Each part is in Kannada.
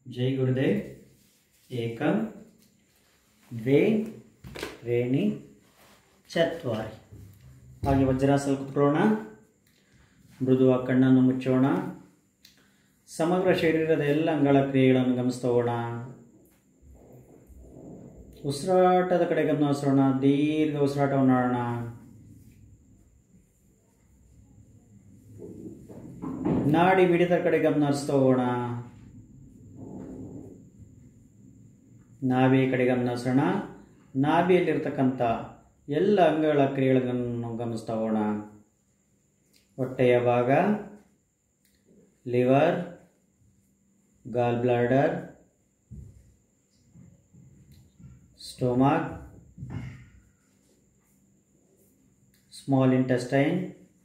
जय गुरुदेव एकं द्वे त्रीणि ಚತ್ವಾರಿ ಹಾಗೆ ವಜ್ರಾಸನ ಕುತ್ಕೊಳ್ಳೋಣ ಮೃದುವಾಗಿ ಕಣ್ಣನ್ನು ಮುಚ್ಚೋಣ ಸಮಗ್ರ ಶರೀರದ ಎಲ್ಲ ಅಂಗಳ ಕ್ರಿಯೆಗಳನ್ನು ಗಮನಿಸ್ತಾ ಹೋಗೋಣ ಉಸಿರಾಟದ ಕಡೆ ಗಮನ ಹರಿಸೋಣ ದೀರ್ಘ ಉಸಿರಾಟವನ್ನು ಮಾಡೋಣ ನಾಡಿ ಮಿಡಿತ ಕಡೆ ಗಮನ ಹರಿಸ್ತಾ ಹೋಗೋಣ ನಾಭಿ ಕಡೆ ಗಮನ ಹರಿಸೋಣ ನಾಭಿಯಲ್ಲಿರ್ತಕ್ಕಂಥ ಎಲ್ಲ ಅಂಗಗಳ ಕ್ರಿಯೆಗಳನ್ನು ಗಮನಿಸ್ತಾ ಹೋಗೋಣ ಹೊಟ್ಟೆಯ ಭಾಗ liver gall bladder stomach small intestine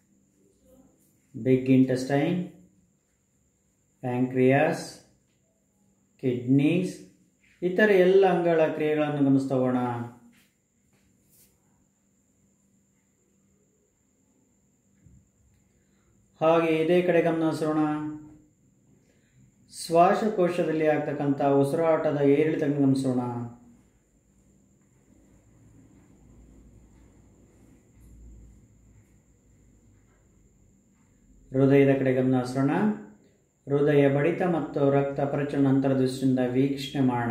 big intestine pancreas kidneys ಇತರ ಎಲ್ಲ ಅಂಗಗಳ ಕ್ರಿಯೆಗಳನ್ನು ಗಮನಿಸ್ತಾ ಹೋಗೋಣ ಹಾಗೆ ಇದೇ ಕಡೆ ಗಮನ ಹರಿಸೋಣ ಶ್ವಾಸಕೋಶದಲ್ಲಿ ಆಗ್ತಕ್ಕಂಥ ಉಸಿರಾಟದ ಏರಿಳಿತ ಗಮನಿಸೋಣ ಹೃದಯದ ಕಡೆ ಗಮನ ಹರಿಸೋಣ ಹೃದಯ ಬಡಿತ ಮತ್ತು ರಕ್ತ ಪರಿಚಲನ ಅಂತರ ದೃಷ್ಟಿಯಿಂದ ವೀಕ್ಷಣೆ ಮಾಡೋಣ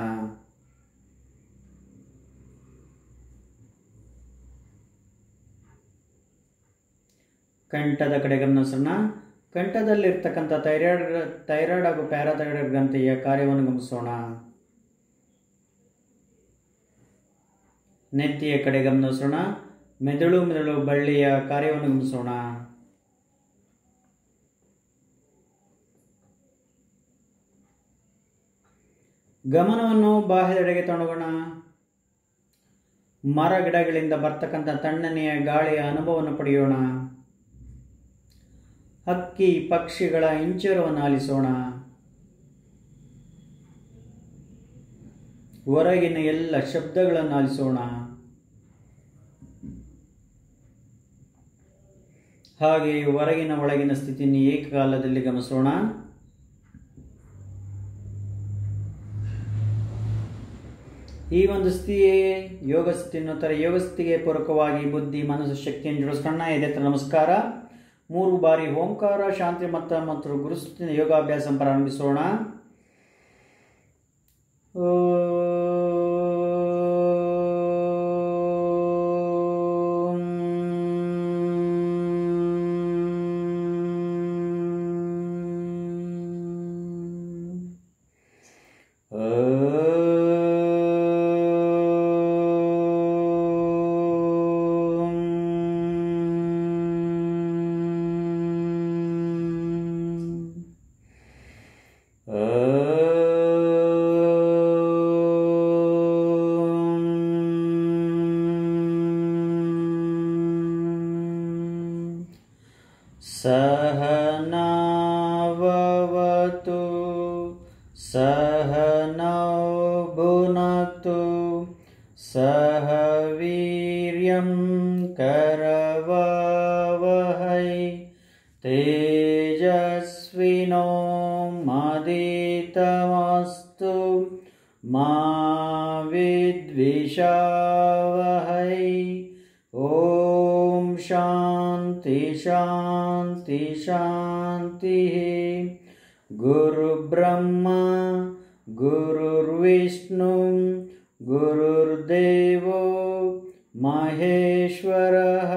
ಕಂಠದ ಕಡೆ ಗಮನಿಸೋಣ ಕಂಠದಲ್ಲಿರ್ತಕ್ಕಂಥ ಥೈರಾಯ್ಡ್ ಥೈರಾಯ್ಡ್ ಹಾಗೂ ಪ್ಯಾರಾಥೈರಾಯ್ಡ್ ಗ್ರಂಥಿಯ ಕಾರ್ಯವನ್ನು ಗಮನಿಸೋಣ ನೆತ್ತಿಯ ಕಡೆ ಗಮನಿಸೋಣ ಮೆದುಳು ಮೆದುಳು ಬಳ್ಳಿಯ ಕಾರ್ಯವನ್ನು ಗಮನಿಸೋಣ ಗಮನವನ್ನು ಬಾಹ್ಯದೆಡೆಗೆ ತೊಡಗೋಣ ಮರ ಗಿಡಗಳಿಂದ ಬರ್ತಕ್ಕಂಥ ತಣ್ಣನೆಯ ಗಾಳಿಯ ಅನುಭವವನ್ನು ಪಡೆಯೋಣ ಹಕ್ಕಿ ಪಕ್ಷಿಗಳ ಇಂಚರವನ್ನು ಆಲಿಸೋಣ ಹೊರಗಿನ ಎಲ್ಲ ಶಬ್ದಗಳನ್ನು ಆಲಿಸೋಣ ಹಾಗೆ ಹೊರಗಿನ ಒಳಗಿನ ಸ್ಥಿತಿಯನ್ನು ಏಕಕಾಲದಲ್ಲಿ ಗಮನಿಸೋಣ ಈ ಒಂದು ಸ್ಥಿತಿಯೇ ಯೋಗ ಸ್ಥಿತಿ ಎನ್ನುತ್ತಾರೆ ಯೋಗ ಸ್ಥಿತಿಗೆ ಪೂರಕವಾಗಿ ಬುದ್ಧಿ ಮನಸ್ಸು ಶಕ್ತಿಯನ್ನು ಜೋಡಿಸ್ಕೊಳ್ಳೋಣ ಎದೆತ್ರ ನಮಸ್ಕಾರ ಮೂರು ಬಾರಿ ಓಂಕಾರ ಶಾಂತಿ ಮತ್ತ ಮತ್ತು ಗುರುಸ್ಥಿತಿನ ಯೋಗಾಭ್ಯಾಸ ಪ್ರಾರಂಭಿಸೋಣ सहनावतु सहनौ भुनक्तु सह वीर्यं करवावहै तेजस्विनो मदितमस्तु मा विद्विषावहै ॐ शान्ति शान्ति शान्तिः गुरुब्रह्मा गुरुर्विष्णु गुरुर्देवो महेश्वरः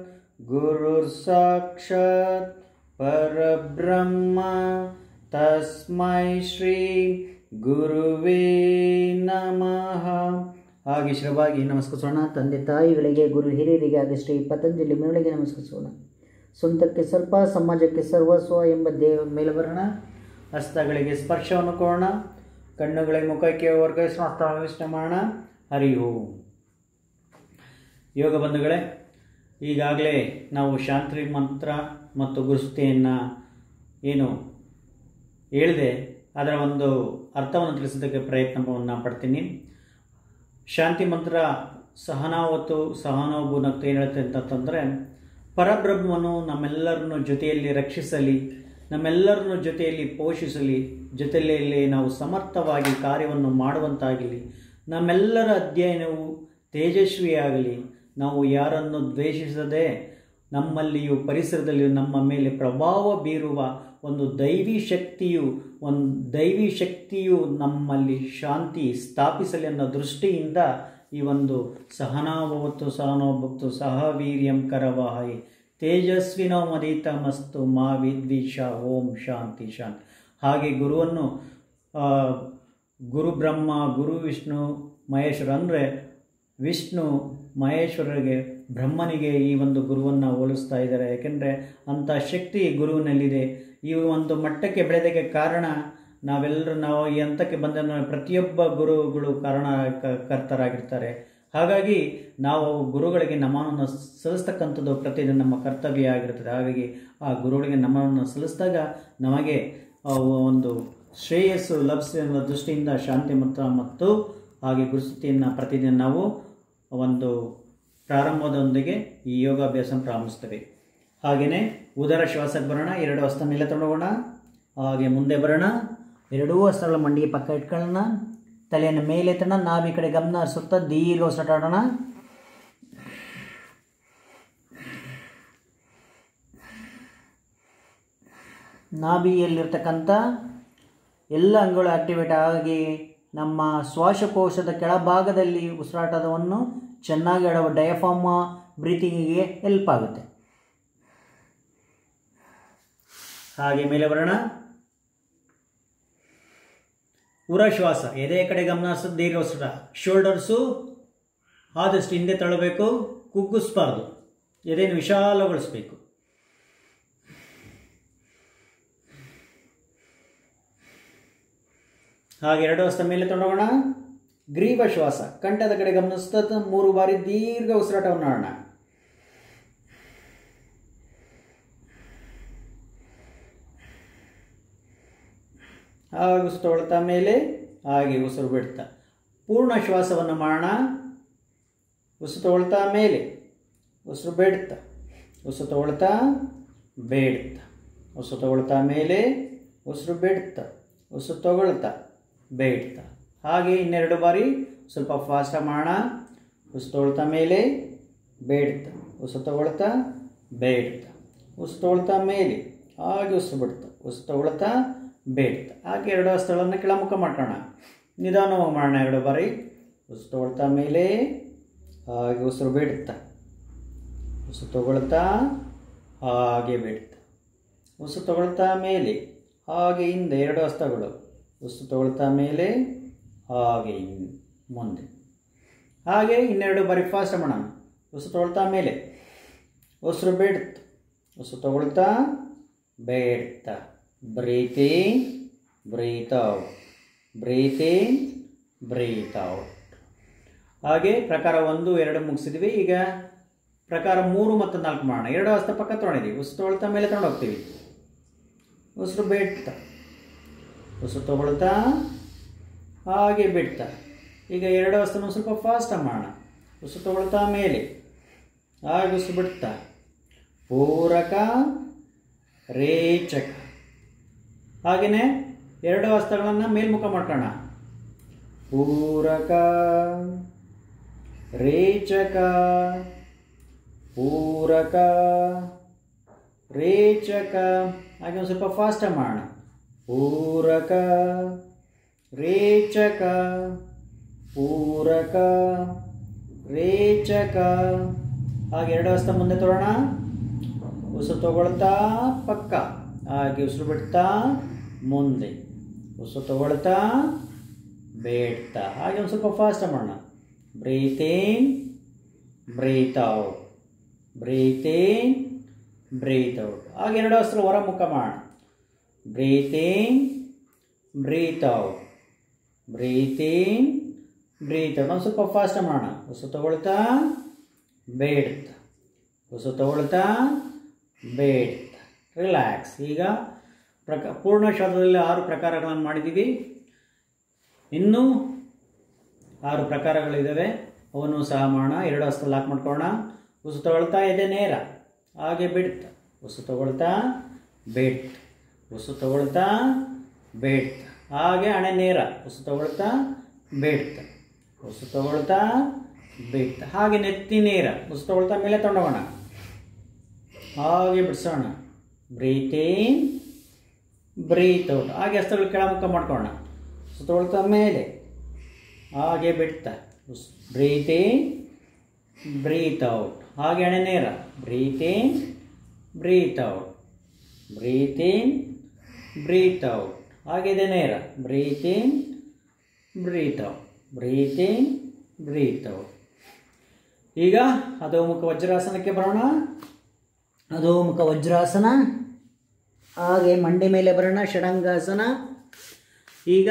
गुरुर्साक्षात् परब्रह्म तस्मै ಶ್ರೀ ಗುರುವೇ ನಮಃ ಹಾಗೆ ಶ್ರವಾಗಿ ನಮಸ್ಕರಿಸೋಣ ತಂದೆ ತಾಯಿಗಳಿಗೆ ಗುರು ಹಿರಿಯರಿಗೆ ಹಾಗೆ ಶ್ರೀ ಪತಂಜಲಿ ಮೇಳಿಗೆ ನಮಸ್ಕರಿಸೋಣ ಸ್ವಂತಕ್ಕೆ ಸ್ವಲ್ಪ ಸಮಾಜಕ್ಕೆ ಸರ್ವಸ್ವ ಎಂಬ ದೇವ ಮೇಲೆ ಬರೋಣ ಹಸ್ತಗಳಿಗೆ ಸ್ಪರ್ಶವನ್ನು ಕೊಡೋಣ ಕಣ್ಣುಗಳಿಗೆ ಮುಖಕ್ಕೆ ವರ್ಗಾಯಿಸೋಣ ಯೋಚನೆ ಮಾಡೋಣ ಹರಿ ಓಂ ಯೋಗ ಬಂಧುಗಳೇ ಈಗಾಗಲೇ ನಾವು ಶಾಂತಿ ಮಂತ್ರ ಮತ್ತು ಗುರುಸ್ತಿಯನ್ನು ಏನು ಹೇಳಿದೆ ಅದರ ಒಂದು ಅರ್ಥವನ್ನು ತಿಳಿಸೋದಕ್ಕೆ ಪ್ರಯತ್ನವನ್ನು ಪಡ್ತೀನಿ ಶಾಂತಿ ಮಂತ್ರ ಸಹನಾವತ್ತು ಸಹನೋಭುನಕ್ತು ಏನು ಹೇಳುತ್ತೆ ಅಂತಂತಂದರೆ ಪರಬ್ರಹ್ಮನು ನಮ್ಮೆಲ್ಲರನ್ನು ಜೊತೆಯಲ್ಲಿ ರಕ್ಷಿಸಲಿ ನಮ್ಮೆಲ್ಲರನ್ನು ಜೊತೆಯಲ್ಲಿ ಪೋಷಿಸಲಿ ಜೊತೆಯಲ್ಲಿ ನಾವು ಸಮರ್ಥವಾಗಿ ಕಾರ್ಯವನ್ನು ಮಾಡುವಂತಾಗಲಿ ನಮ್ಮೆಲ್ಲರ ಅಧ್ಯಯನವು ತೇಜಸ್ವಿಯಾಗಲಿ ನಾವು ಯಾರನ್ನು ದ್ವೇಷಿಸದೆ ನಮ್ಮಲ್ಲಿಯೂ ಪರಿಸರದಲ್ಲಿಯೂ ನಮ್ಮ ಮೇಲೆ ಪ್ರಭಾವ ಬೀರುವ ಒಂದು ದೈವಿ ಶಕ್ತಿಯು ಒಂದು ದೈವಿ ಶಕ್ತಿಯು ನಮ್ಮಲ್ಲಿ ಶಾಂತಿ ಸ್ಥಾಪಿಸಲಿ ಅನ್ನೋ ದೃಷ್ಟಿಯಿಂದ ಈ ಒಂದು ಸಹನಾಭವತ್ತು ಸಹನೋಭಕ್ತು ಸಹ ವೀರ್ಯಂ ಕರವಾಹಿ ತೇಜಸ್ವಿನೋ ಮದಿತಮಸ್ತು ಮಾ ವಿದ್ವಿಷ ಓಂ ಶಾಂತಿ ಶಾಂತಿ ಹಾಗೆ ಗುರುವನ್ನು ಆ, ಗುರು ಬ್ರಹ್ಮ ಗುರು ವಿಷ್ಣು ಮಹೇಶ್ವರ ಅಂದರೆ ವಿಷ್ಣು ಮಹೇಶ್ವರರಿಗೆ ಬ್ರಹ್ಮನಿಗೆ ಈ ಒಂದು ಗುರುವನ್ನು ಹೋಲಿಸ್ತಾ ಇದ್ದಾರೆ ಯಾಕೆಂದರೆ ಅಂಥ ಶಕ್ತಿ ಗುರುವಿನಲ್ಲಿದೆ ಈ ಒಂದು ಮಟ್ಟಕ್ಕೆ ಬೆಳೆದಕ್ಕೆ ಕಾರಣ ನಾವೆಲ್ಲರೂ ನಾವು ಈ ಹಂತಕ್ಕೆ ಬಂದ ಪ್ರತಿಯೊಬ್ಬ ಗುರುಗಳು ಕಾರಣ ಕ- ಕರ್ತರಾಗಿರ್ತಾರೆ ಹಾಗಾಗಿ ನಾವು ಗುರುಗಳಿಗೆ ನಮನವನ್ನು ಸಲ್ಲಿಸ್ತಕ್ಕಂಥದ್ದು ಪ್ರತಿದಿನ ನಮ್ಮ ಕರ್ತವ್ಯ ಆಗಿರುತ್ತದೆ ಹಾಗಾಗಿ ಆ ಗುರುಗಳಿಗೆ ನಮನವನ್ನು ಸಲ್ಲಿಸಿದಾಗ ನಮಗೆ ಆ ಒಂದು ಶ್ರೇಯಸ್ಸು ಲಭಿಸಿ ಅನ್ನೋ ದೃಷ್ಟಿಯಿಂದ ಶಾಂತಿ ಮತ್ತು ಮತ್ತು ಹಾಗೆ ಗುರುಸ್ಥಿತಿಯನ್ನು ಪ್ರತಿದಿನ ನಾವು ಒಂದು ಪ್ರಾರಂಭದೊಂದಿಗೆ ಈ ಯೋಗಾಭ್ಯಾಸ ಪ್ರಾರಂಭಿಸ್ತೇವೆ ಹಾಗೆಯೇ ಉದರ ಶ್ವಾಸಕ್ಕೆ ಬರೋಣ ಎರಡು ಹಸ್ತ ಮೇಲೆ ತೊಡಗೋಣ ಹಾಗೆ ಮುಂದೆ ಬರೋಣ ಎರಡೂ ಹಸ್ತಗಳ ಮಂಡಿಗೆ ಪಕ್ಕ ಇಟ್ಕೊಳ್ಳೋಣ ತಲೆಯನ್ನು ಮೇಲೆ ಎತ್ತೋಣ ನಾವು ಈ ಕಡೆ ಗಮನ ಹರಿಸುತ್ತಾ ದೀರ್ಘ ಉಸಿರಾಡೋಣ ನಾಭಿಯಲ್ಲಿರ್ತಕ್ಕಂಥ ಎಲ್ಲ ಅಂಗಗಳು ಆಕ್ಟಿವೇಟ್ ಆಗಿ ನಮ್ಮ ಶ್ವಾಸಕೋಶದ ಕೆಳಭಾಗದಲ್ಲಿ ಉಸಿರಾಟವನ್ನು ಚೆನ್ನಾಗಿ ಆಡುವ ಡಯಫಾರ್ಮ ಬ್ರೀತಿಂಗಿಗೆ ಹೆಲ್ಪ್ ಆಗುತ್ತೆ ಹಾಗೆ ಮೇಲೆ ಬರೋಣ ಉರ ಶ್ವಾಸ ಎದೆ ಕಡೆ ಗಮನ ಹರಿಸೋದು ದೀರ್ಘ ಉಸಿರಾಟ ಶೋಲ್ಡರ್ಸು ಆದಷ್ಟು ಹಿಂದೆ ತಳ್ಳಬೇಕು ಕುಗ್ಗಿಸ್ಬಾರ್ದು ಎದೆಯನ್ನು ವಿಶಾಲಗೊಳಿಸಬೇಕು ಹಾಗೆ ಎರಡು ಹಸ್ತ ಮೇಲೆ ತೊಡಗೋಣ ಗ್ರೀವ ಶ್ವಾಸ ಕಂಠದ ಕಡೆ ಗಮನಿಸ್ತಾ ಮೂರು ಬಾರಿ ದೀರ್ಘ ಉಸಿರಾಟವನ್ನು ಮಾಡೋಣ ಹಾಗೆ ಉಸಿರು ತಗೊಳ್ತಾ ಮೇಲೆ ಹಾಗೆ ಉಸಿರು ಬಿಡ್ತಾ ಪೂರ್ಣ ಶ್ವಾಸವನ್ನು ಮಾಡೋಣ ಉಸಿರು ತಗೊಳ್ತಾ ಮೇಲೆ ಉಸಿರು ಬೇಡ್ತಾ ಉಸಿರು ತಗೊಳ್ತಾ ಬೇಡ್ತಾ ಉಸಿರು ತಗೊಳ್ತಾ ಮೇಲೆ ಉಸಿರು ಬಿಡ್ತಾ ಉಸಿರು ತಗೊಳ್ತಾ ಬೇಡ್ತಾ ಹಾಗೆ ಇನ್ನೆರಡು ಬಾರಿ ಸ್ವಲ್ಪ ಫಾಸ್ಟಾಗಿ ಮಾಡೋಣ ಉಸಿರು ತಗೊಳ್ತಾ ಮೇಲೆ ಬೇಡ್ತಾ ಉಸಿರು ತಗೊಳ್ತಾ ಬೇಡ್ತಾ ಉಸಿರು ತಗೊಳ್ತಾ ಮೇಲೆ ಹಾಗೆ ಉಸಿರು ಬಿಡ್ತಾ ಉಸಿರು ತಗೊಳ್ತಾ ಬೇಡ್ತಾ ಹಾಗೆ ಎರಡು ಹಸ್ತಗಳನ್ನು ಕೆಳಮುಖ ಮಾಡೋಣ ನಿಧಾನವಾಗಿ ಮಾಡೋಣ ಎರಡು ಬಾರಿ ಉಸಿರು ತಗೊಳ್ತಾ ಮೇಲೆ ಹಾಗೆ ಉಸಿರು ಬಿಡ್ತಾ ಉಸಿರು ತಗೊಳ್ತಾ ಹಾಗೆ ಬಿಡ್ತಾ ಉಸಿರು ತಗೊಳ್ತಾ ಮೇಲೆ ಹಾಗೆ ಹಿಂದೆ ಎರಡು ಹಸ್ತಗಳು ಉಸಿರು ತಗೊಳ್ತಾ ಮೇಲೆ ಹಾಗೆ ಹಿಂದೆ ಮುಂದೆ ಹಾಗೆ ಇನ್ನೆರಡು ಬಾರಿ ಫಾಸ್ಟ್ ಮಾಡೋಣ ಉಸಿರು ತಗೊಳ್ತಾ ಮೇಲೆ ಉಸಿರು ಬಿಡ್ತಾ ಉಸಿರು ತಗೊಳ್ತಾ ಬೇಡ್ತಾ breathe in breathe out breathe in breathe out ಹಾಗೆ ಪ್ರಕಾರ ಒಂದು ಎರಡು ಮುಗಿಸಿದ್ವಿ ಈಗ ಪ್ರಕಾರ ಮೂರು ಮತ್ತು ನಾಲ್ಕು ಮಾಡೋಣ ಎರಡು ಹಸ್ತ ಪಕ್ಕ ತೊಗೊಂಡಿದ್ದೀವಿ ಉಸಿರು ತಗೊಳ್ತಾ ಮೇಲೆ ತಗೊಂಡು ಹೋಗ್ತೀವಿ ಉಸಿರು ಬಿಡ್ತಾ ಉಸಿರು ತಗೊಳ್ತಾ ಹಾಗೆ ಬಿಡ್ತಾ ಈಗ ಎರಡು ಹಸ್ತನ ಸ್ವಲ್ಪ ಫಾಸ್ಟಾಗಿ ಮಾಡೋಣ ಉಸಿರು ತಗೊಳ್ತಾ ಮೇಲೆ ಹಾಗೆ ಉಸಿರು ಬಿಡ್ತಾ ಪೂರಕ ರೇಚಕ ಹಾಗೆಯೇ ಎರಡು ಹಸ್ತಗಳನ್ನು ಮೇಲ್ಮುಖ ಮಾಡ್ಕೋಣ ಪೂರಕ ರೇಚಕ ಪೂರಕ ರೇಚಕ ಹಾಗೆ ಒಂದು ಸ್ವಲ್ಪ ಫಾಸ್ಟಾಗಿ ಮಾಡೋಣ ಪೂರಕ ರೇಚಕ ಪೂರಕ ರೇಚಕ ಹಾಗೆ ಎರಡು ಹಸ್ತ ಮುಂದೆ ತೋರೋಣ ಉಸಿರು ತಗೊಳ್ತಾ ಪಕ್ಕ ಹಾಗೆ ಉಸಿರು ಬಿಡ್ತಾ ಮುಂದೆ ಉಸಿರು ತಗೊಳ್ತಾ ಬೇಡ್ತಾ ಹಾಗೆ ಒಂದು ಸ್ವಲ್ಪ ಫಾಸ್ಟ್ ಮಾಡೋಣ breathe in breathe out breathe in breathe out ಹಾಗೆ ಎರಡು ಹಸ್ರು ಹೊರ ಮುಖ ಮಾಡೋಣ breathe in breathe out breathe in breathe out ಒಂದು ಸ್ವಲ್ಪ ಫಾಸ್ಟ್ ಮಾಡೋಣ ಉಸಿರು ತಗೊಳ್ತಾ ಬೇಡ್ತಾ ಉಸಿರು ತಗೊಳ್ತಾ ಬೇಡ್ತಾ ರಿಲ್ಯಾಕ್ಸ್ ಈಗ ಪ್ರಕ ಪೂರ್ಣ ಶ್ವಾಸದಲ್ಲಿ ಆರು ಪ್ರಕಾರಗಳನ್ನು ಮಾಡಿದ್ದೀವಿ ಇನ್ನೂ ಆರು ಪ್ರಕಾರಗಳಿದ್ದಾವೆ ಅವನ್ನು ಸಹ ಮಾಡೋಣ ಎರಡು ಹಸ್ತ ಲಾಕ್ ಮಾಡ್ಕೊಳ್ಳೋಣ ಉಸು ತಗೊಳ್ತಾ ಇದೆ ನೇರ ಹಾಗೆ ಬಿಡ್ತಾ ಉಸು ತಗೊಳ್ತಾ ಬಿಡ್ತಾ ಉಸು ತಗೊಳ್ತಾ ಬೇಡ್ತಾ ಹಾಗೆ ಹಣೆ ನೇರ ಉಸು ತಗೊಳ್ತಾ ಬೇಡ್ತಾ ಉಸು ತಗೊಳ್ತಾ ಬೇಡ್ತಾ ಹಾಗೆ ನೆತ್ತಿ ನೇರ ಉಸು ತಗೊಳ್ತಾ ಮೇಲೆ ತೊಗೊಂಡೋಗೋಣ ಹಾಗೆ ಬಿಡಿಸೋಣ ಬ್ರೀತ್ ಇನ್ ಬ್ರೀತ್ ಔಟ್ ಹಾಗೆ ಹಸ್ತಗಳು ಕೆಳಮುಖ ಮಾಡ್ಕೊಳ್ಳೋಣ ಉಸು ತಗೊಳ್ತಾ ಮೇಲೆ ಹಾಗೆ ಬಿಡ್ತಾ ಬ್ರೀತ್ ಇನ್ ಬ್ರೀತ್ ಔಟ್ ಹಾಗೆ ಹಣೆ ನೇರ breathe in breathe out breathe in breathe out ಹಾಗಿದೆ ನೇರ breathe in breathe out breathe in breathe out ಈಗ ಅಧೋಮುಖ ವಜ್ರಾಸನಕ್ಕೆ ಬರೋಣ ಅಧೋಮುಖ ವಜ್ರಾಸನ ಹಾಗೆ ಮಂಡಿ ಮೇಲೆ ಬರೋಣ ಷಡಂಗಾಸನ ಈಗ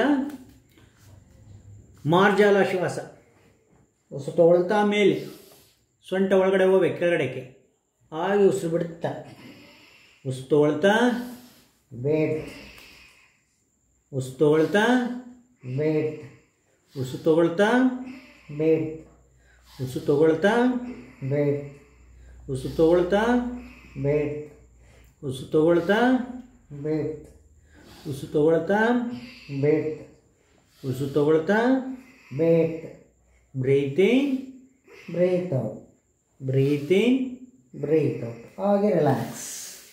ಮಾರ್ಜಾಲ ಶ್ವಾಸ ಉಸು ತಗೊಳ್ತಾ ಮೇಲೆ ಸೊಂಟ ಒಳಗಡೆ ಹೋಗ್ಬೇಕು ಕೆಳಗಡೆಗೆ ಹಾಗೆ ಉಸಿರು ಬಿಡುತ್ತಾ ಉಸು ತಗೊಳ್ತಾ ಬೇಟ್ ಉಸು ತಗೊಳ್ತಾ ಬೇಟ್ ಉಸು ತಗೊಳ್ತಾ ಬೇಟ್ ಉಸು ತಗೊಳ್ತಾ ಬೇಟ್ ಉಸು ತಗೊಳ್ತಾ ಬೇಟ್ ಉಸು ತಗೊಳ್ತಾ ಬೇಟ್ ಉಸು ತಗೊಳ್ತಾ ಬೇಟ್ ಉಸು ತಗೊಳ್ತಾ ಬೇಟ್ breathing breathe out breathing breathe out ಹಾಗೆ ರಿಲ್ಯಾಕ್ಸ್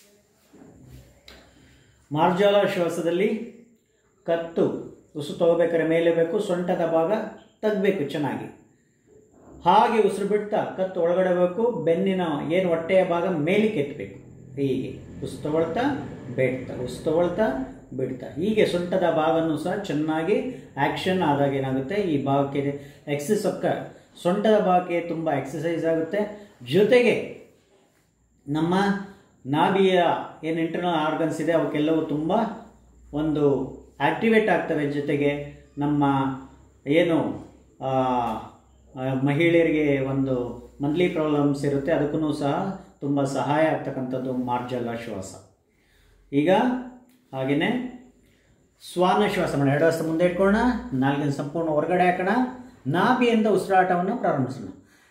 ಮಾರ್ಜಾಲ ಶ್ವಾಸದಲ್ಲಿ ಕತ್ತು ಉಸು ತಗೋಬೇಕಾದ್ರೆ ಮೇಲೆ ಬೇಕು ಸೊಂಟದ ಭಾಗ ತಗಬೇಕು ಚೆನ್ನಾಗಿ ಹಾಗೆ ಉಸಿರು ಬಿಡ್ತಾ ಕತ್ತು ಒಳಗಡೆ ಬೇಕು ಬೆನ್ನಿನ ಏನು ಹೊಟ್ಟೆಯ ಭಾಗ ಮೇಲಿಕ್ಕೆ ಎತ್ತಬೇಕು ಹೀಗೆ ಉಸು ತಗೊಳ್ತಾ ಬೇಡ್ತಾ ಉಸು ತಗೊಳ್ತಾ ಬಿಡ್ತಾ ಹೀಗೆ ಸೊಂಟದ ಭಾಗನೂ ಸಹ ಚೆನ್ನಾಗಿ ಆ್ಯಕ್ಷನ್ ಆದಾಗ ಏನಾಗುತ್ತೆ ಈ ಭಾಗಕ್ಕೆ ಎಕ್ಸಸೈಸ್ ಅಕ್ಕ ಸೊಂಟದ ಭಾಗಕ್ಕೆ ತುಂಬ ಎಕ್ಸಸೈಸ್ ಆಗುತ್ತೆ ಜೊತೆಗೆ ನಮ್ಮ ನಾಭಿಯ ಏನು ಇಂಟರ್ನಲ್ ಆರ್ಗನ್ಸ್ ಇದೆ ಅವಕ್ಕೆಲ್ಲವೂ ತುಂಬ ಒಂದು ಆಕ್ಟಿವೇಟ್ ಆಗ್ತವೆ ಜೊತೆಗೆ ನಮ್ಮ ಏನು ಆ, ಆ, ಮಹಿಳೆಯರಿಗೆ ಒಂದು ಮಂತ್ಲಿ ಪ್ರಾಬ್ಲಮ್ಸ್ ಇರುತ್ತೆ ಅದಕ್ಕೂ ಸಹ ತುಂಬ ಸಹಾಯ ಆಗ್ತಕ್ಕಂಥದ್ದು ಮಾರ್ಜಲ ಶ್ವಾಸ ಈಗ ಹಾಗೆಯೇ ಶ್ವಾನ ಶ್ವಾಸ ಮಾಡೋಣ ಎರಡು ಹಸ್ತ ಮುಂದೆ ಇಟ್ಕೊಳ್ಳೋಣ ನಾಲ್ಕಿನ ಸಂಪೂರ್ಣ ಹೊರಗಡೆ ಹಾಕೋಣ ನಾಭಿಯಿಂದ ಉಸಿರಾಟವನ್ನು ಪ್ರಾರಂಭಿಸೋಣ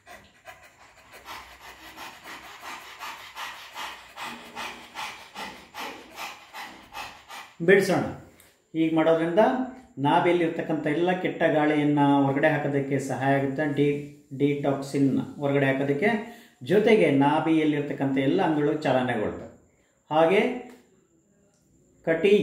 ಬಿಡಿಸೋಣ ಈಗ ಮಾಡೋದ್ರಿಂದ ನಾವೆಲ್ಲಿರ್ತಕ್ಕಂಥ ಎಲ್ಲ ಕೆಟ್ಟ ಗಾಳಿಯನ್ನು ಹೊರಗಡೆ ಹಾಕೋದಕ್ಕೆ ಸಹಾಯ ಆಗುತ್ತೆ ಡಿ ಡಿಟಾಕ್ಸಿನ್ ಹೊರಗಡೆ ಹಾಕೋದಕ್ಕೆ ಜೊತೆಗೆ ನಾಭಿಯಲ್ಲಿರ್ತಕ್ಕಂಥ ಎಲ್ಲ ಅಂಗಗಳು ಚಾಲನೆಗೊಳ್ತವೆ ಹಾಗೆ ಕಟಿ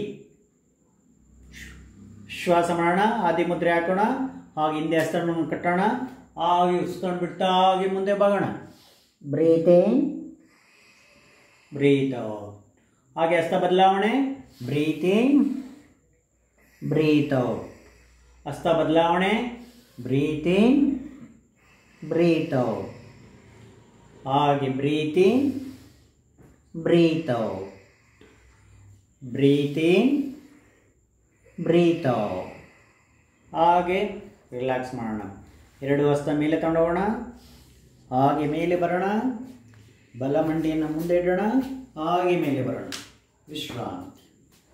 ಶ್ವಾಸ ಮಾಡೋಣ ಆದಿ ಮುದ್ರೆ ಹಾಕೋಣ ಹಾಗೆ ಹಿಂದೆ ಹಸ್ತವನ್ನು ಕಟ್ಟೋಣ ಹಾಗೆ ಉಸ್ಕೊಂಡು ಬಿಡ್ತಾ ಹಾಗೆ ಮುಂದೆ ಬಾಗೋಣ ಬ್ರೀತ್ ಇನ್ ಬ್ರೀತ್ ಔಟ್ ಹಾಗೆ ಹಸ್ತ ಬದಲಾವಣೆ ಬ್ರೀತ್ ಇನ್ ಬ್ರೀತ್ ಔಟ್ ಹಸ್ತ ಬದಲಾವಣೆ ಬ್ರೀತ್ ಇನ್ ಬ್ರೀತ್ ಔಟ್ ಹಾಗೆ breathe in breathe out breathe in breathe out ಹಾಗೆ ರಿಲ್ಯಾಕ್ಸ್ ಮಾಡೋಣ ಎರಡು ಹಸ್ತ ಮೇಲೆ ತಗೊಂಡೋಗೋಣ ಹಾಗೆ ಮೇಲೆ ಬರೋಣ ಬಲ ಮಂಡಿಯನ್ನು ಮುಂದೆ ಇಡೋಣ ಹಾಗೆ ಮೇಲೆ ಬರೋಣ ವಿಶ್ರಾಂತಿ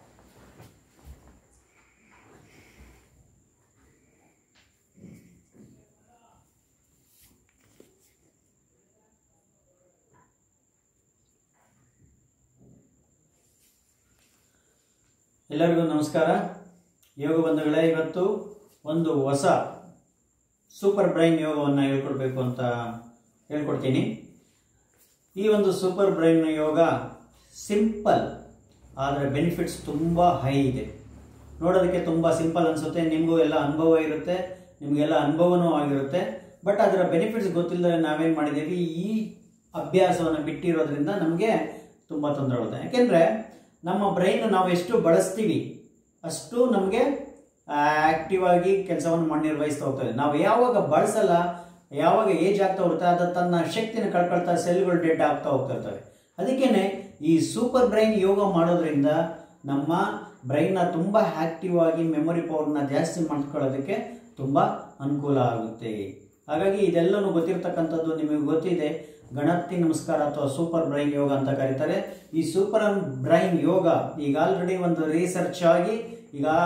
ಎಲ್ಲರಿಗೂ ನಮಸ್ಕಾರ ಯೋಗ ಬಂಧುಗಳೇ ಇವತ್ತು ಒಂದು ಹೊಸ ಸೂಪರ್ ಬ್ರೈನ್ ಯೋಗವನ್ನು ಹೇಳ್ಕೊಡ್ಬೇಕು ಅಂತ ಹೇಳ್ಕೊಡ್ತೀನಿ ಈ ಒಂದು ಸೂಪರ್ ಬ್ರೈನ್ ಯೋಗ ಸಿಂಪಲ್ ಆದರೆ ಬೆನಿಫಿಟ್ಸ್ ತುಂಬ ಹೈ ಇದೆ ನೋಡೋದಕ್ಕೆ ತುಂಬ ಸಿಂಪಲ್ ಅನಿಸುತ್ತೆ ನಿಮಗೂ ಎಲ್ಲ ಅನುಭವ ಇರುತ್ತೆ ನಿಮಗೆಲ್ಲ ಅನುಭವನೂ ಆಗಿರುತ್ತೆ ಬಟ್ ಅದರ ಬೆನಿಫಿಟ್ಸ್ ಗೊತ್ತಿಲ್ಲದೆ ನಾವೇನು ಮಾಡಿದ್ದೀವಿ ಈ ಅಭ್ಯಾಸವನ್ನು ಬಿಟ್ಟಿರೋದ್ರಿಂದ ನಮಗೆ ತುಂಬ ತೊಂದರೆ ಆಗುತ್ತೆ ಯಾಕೆಂದರೆ ನಮ್ಮ ಬ್ರೈನ್ ನಾವು ಎಷ್ಟು ಬಳಸ್ತೀವಿ ಅಷ್ಟು ನಮಗೆ ಆಕ್ಟಿವ್ ಆಗಿ ಕೆಲಸವನ್ನು ಮಾಡಿ ನಿರ್ವಹಿಸ್ತಾ ಹೋಗ್ತದೆ ನಾವು ಯಾವಾಗ ಬಳಸಲ್ಲ ಯಾವಾಗ ಏಜ್ ಆಗ್ತಾ ಹೋಗುತ್ತೆ ಅದು ತನ್ನ ಶಕ್ತಿನ ಕಳ್ಕೊಳ್ತಾ ಸೆಲ್ಗಳು ಡೆಡ್ ಆಗ್ತಾ ಹೋಗ್ತಾ ಇರ್ತವೆ ಅದಕ್ಕೇನೆ ಈ ಸೂಪರ್ ಬ್ರೈನ್ ಯೋಗ ಮಾಡೋದ್ರಿಂದ ನಮ್ಮ ಬ್ರೈನ್ನ ತುಂಬ ಆಕ್ಟಿವ್ ಆಗಿ ಮೆಮೊರಿ ಪವರ್ನ ಜಾಸ್ತಿ ಮಾಡ್ಕೊಳ್ಳೋದಕ್ಕೆ ತುಂಬ ಅನುಕೂಲ ಆಗುತ್ತೆ ಹಾಗಾಗಿ ಇದೆಲ್ಲನೂ ಗೊತ್ತಿರ್ತಕ್ಕಂಥದ್ದು ನಿಮಗೆ ಗೊತ್ತಿದೆ ಗಣಪತಿ ನಮಸ್ಕಾರ ಅಥವಾ ಸೂಪರ್ ಬ್ರೈನ್ ಯೋಗ ಅಂತ ಕರೀತಾರೆ ಈ ಸೂಪರ್ ಬ್ರೈನ್ ಯೋಗ ಈಗ ಆಲ್ರೆಡಿ ಒಂದು ರಿಸರ್ಚ್ ಆಗಿ ಈಗ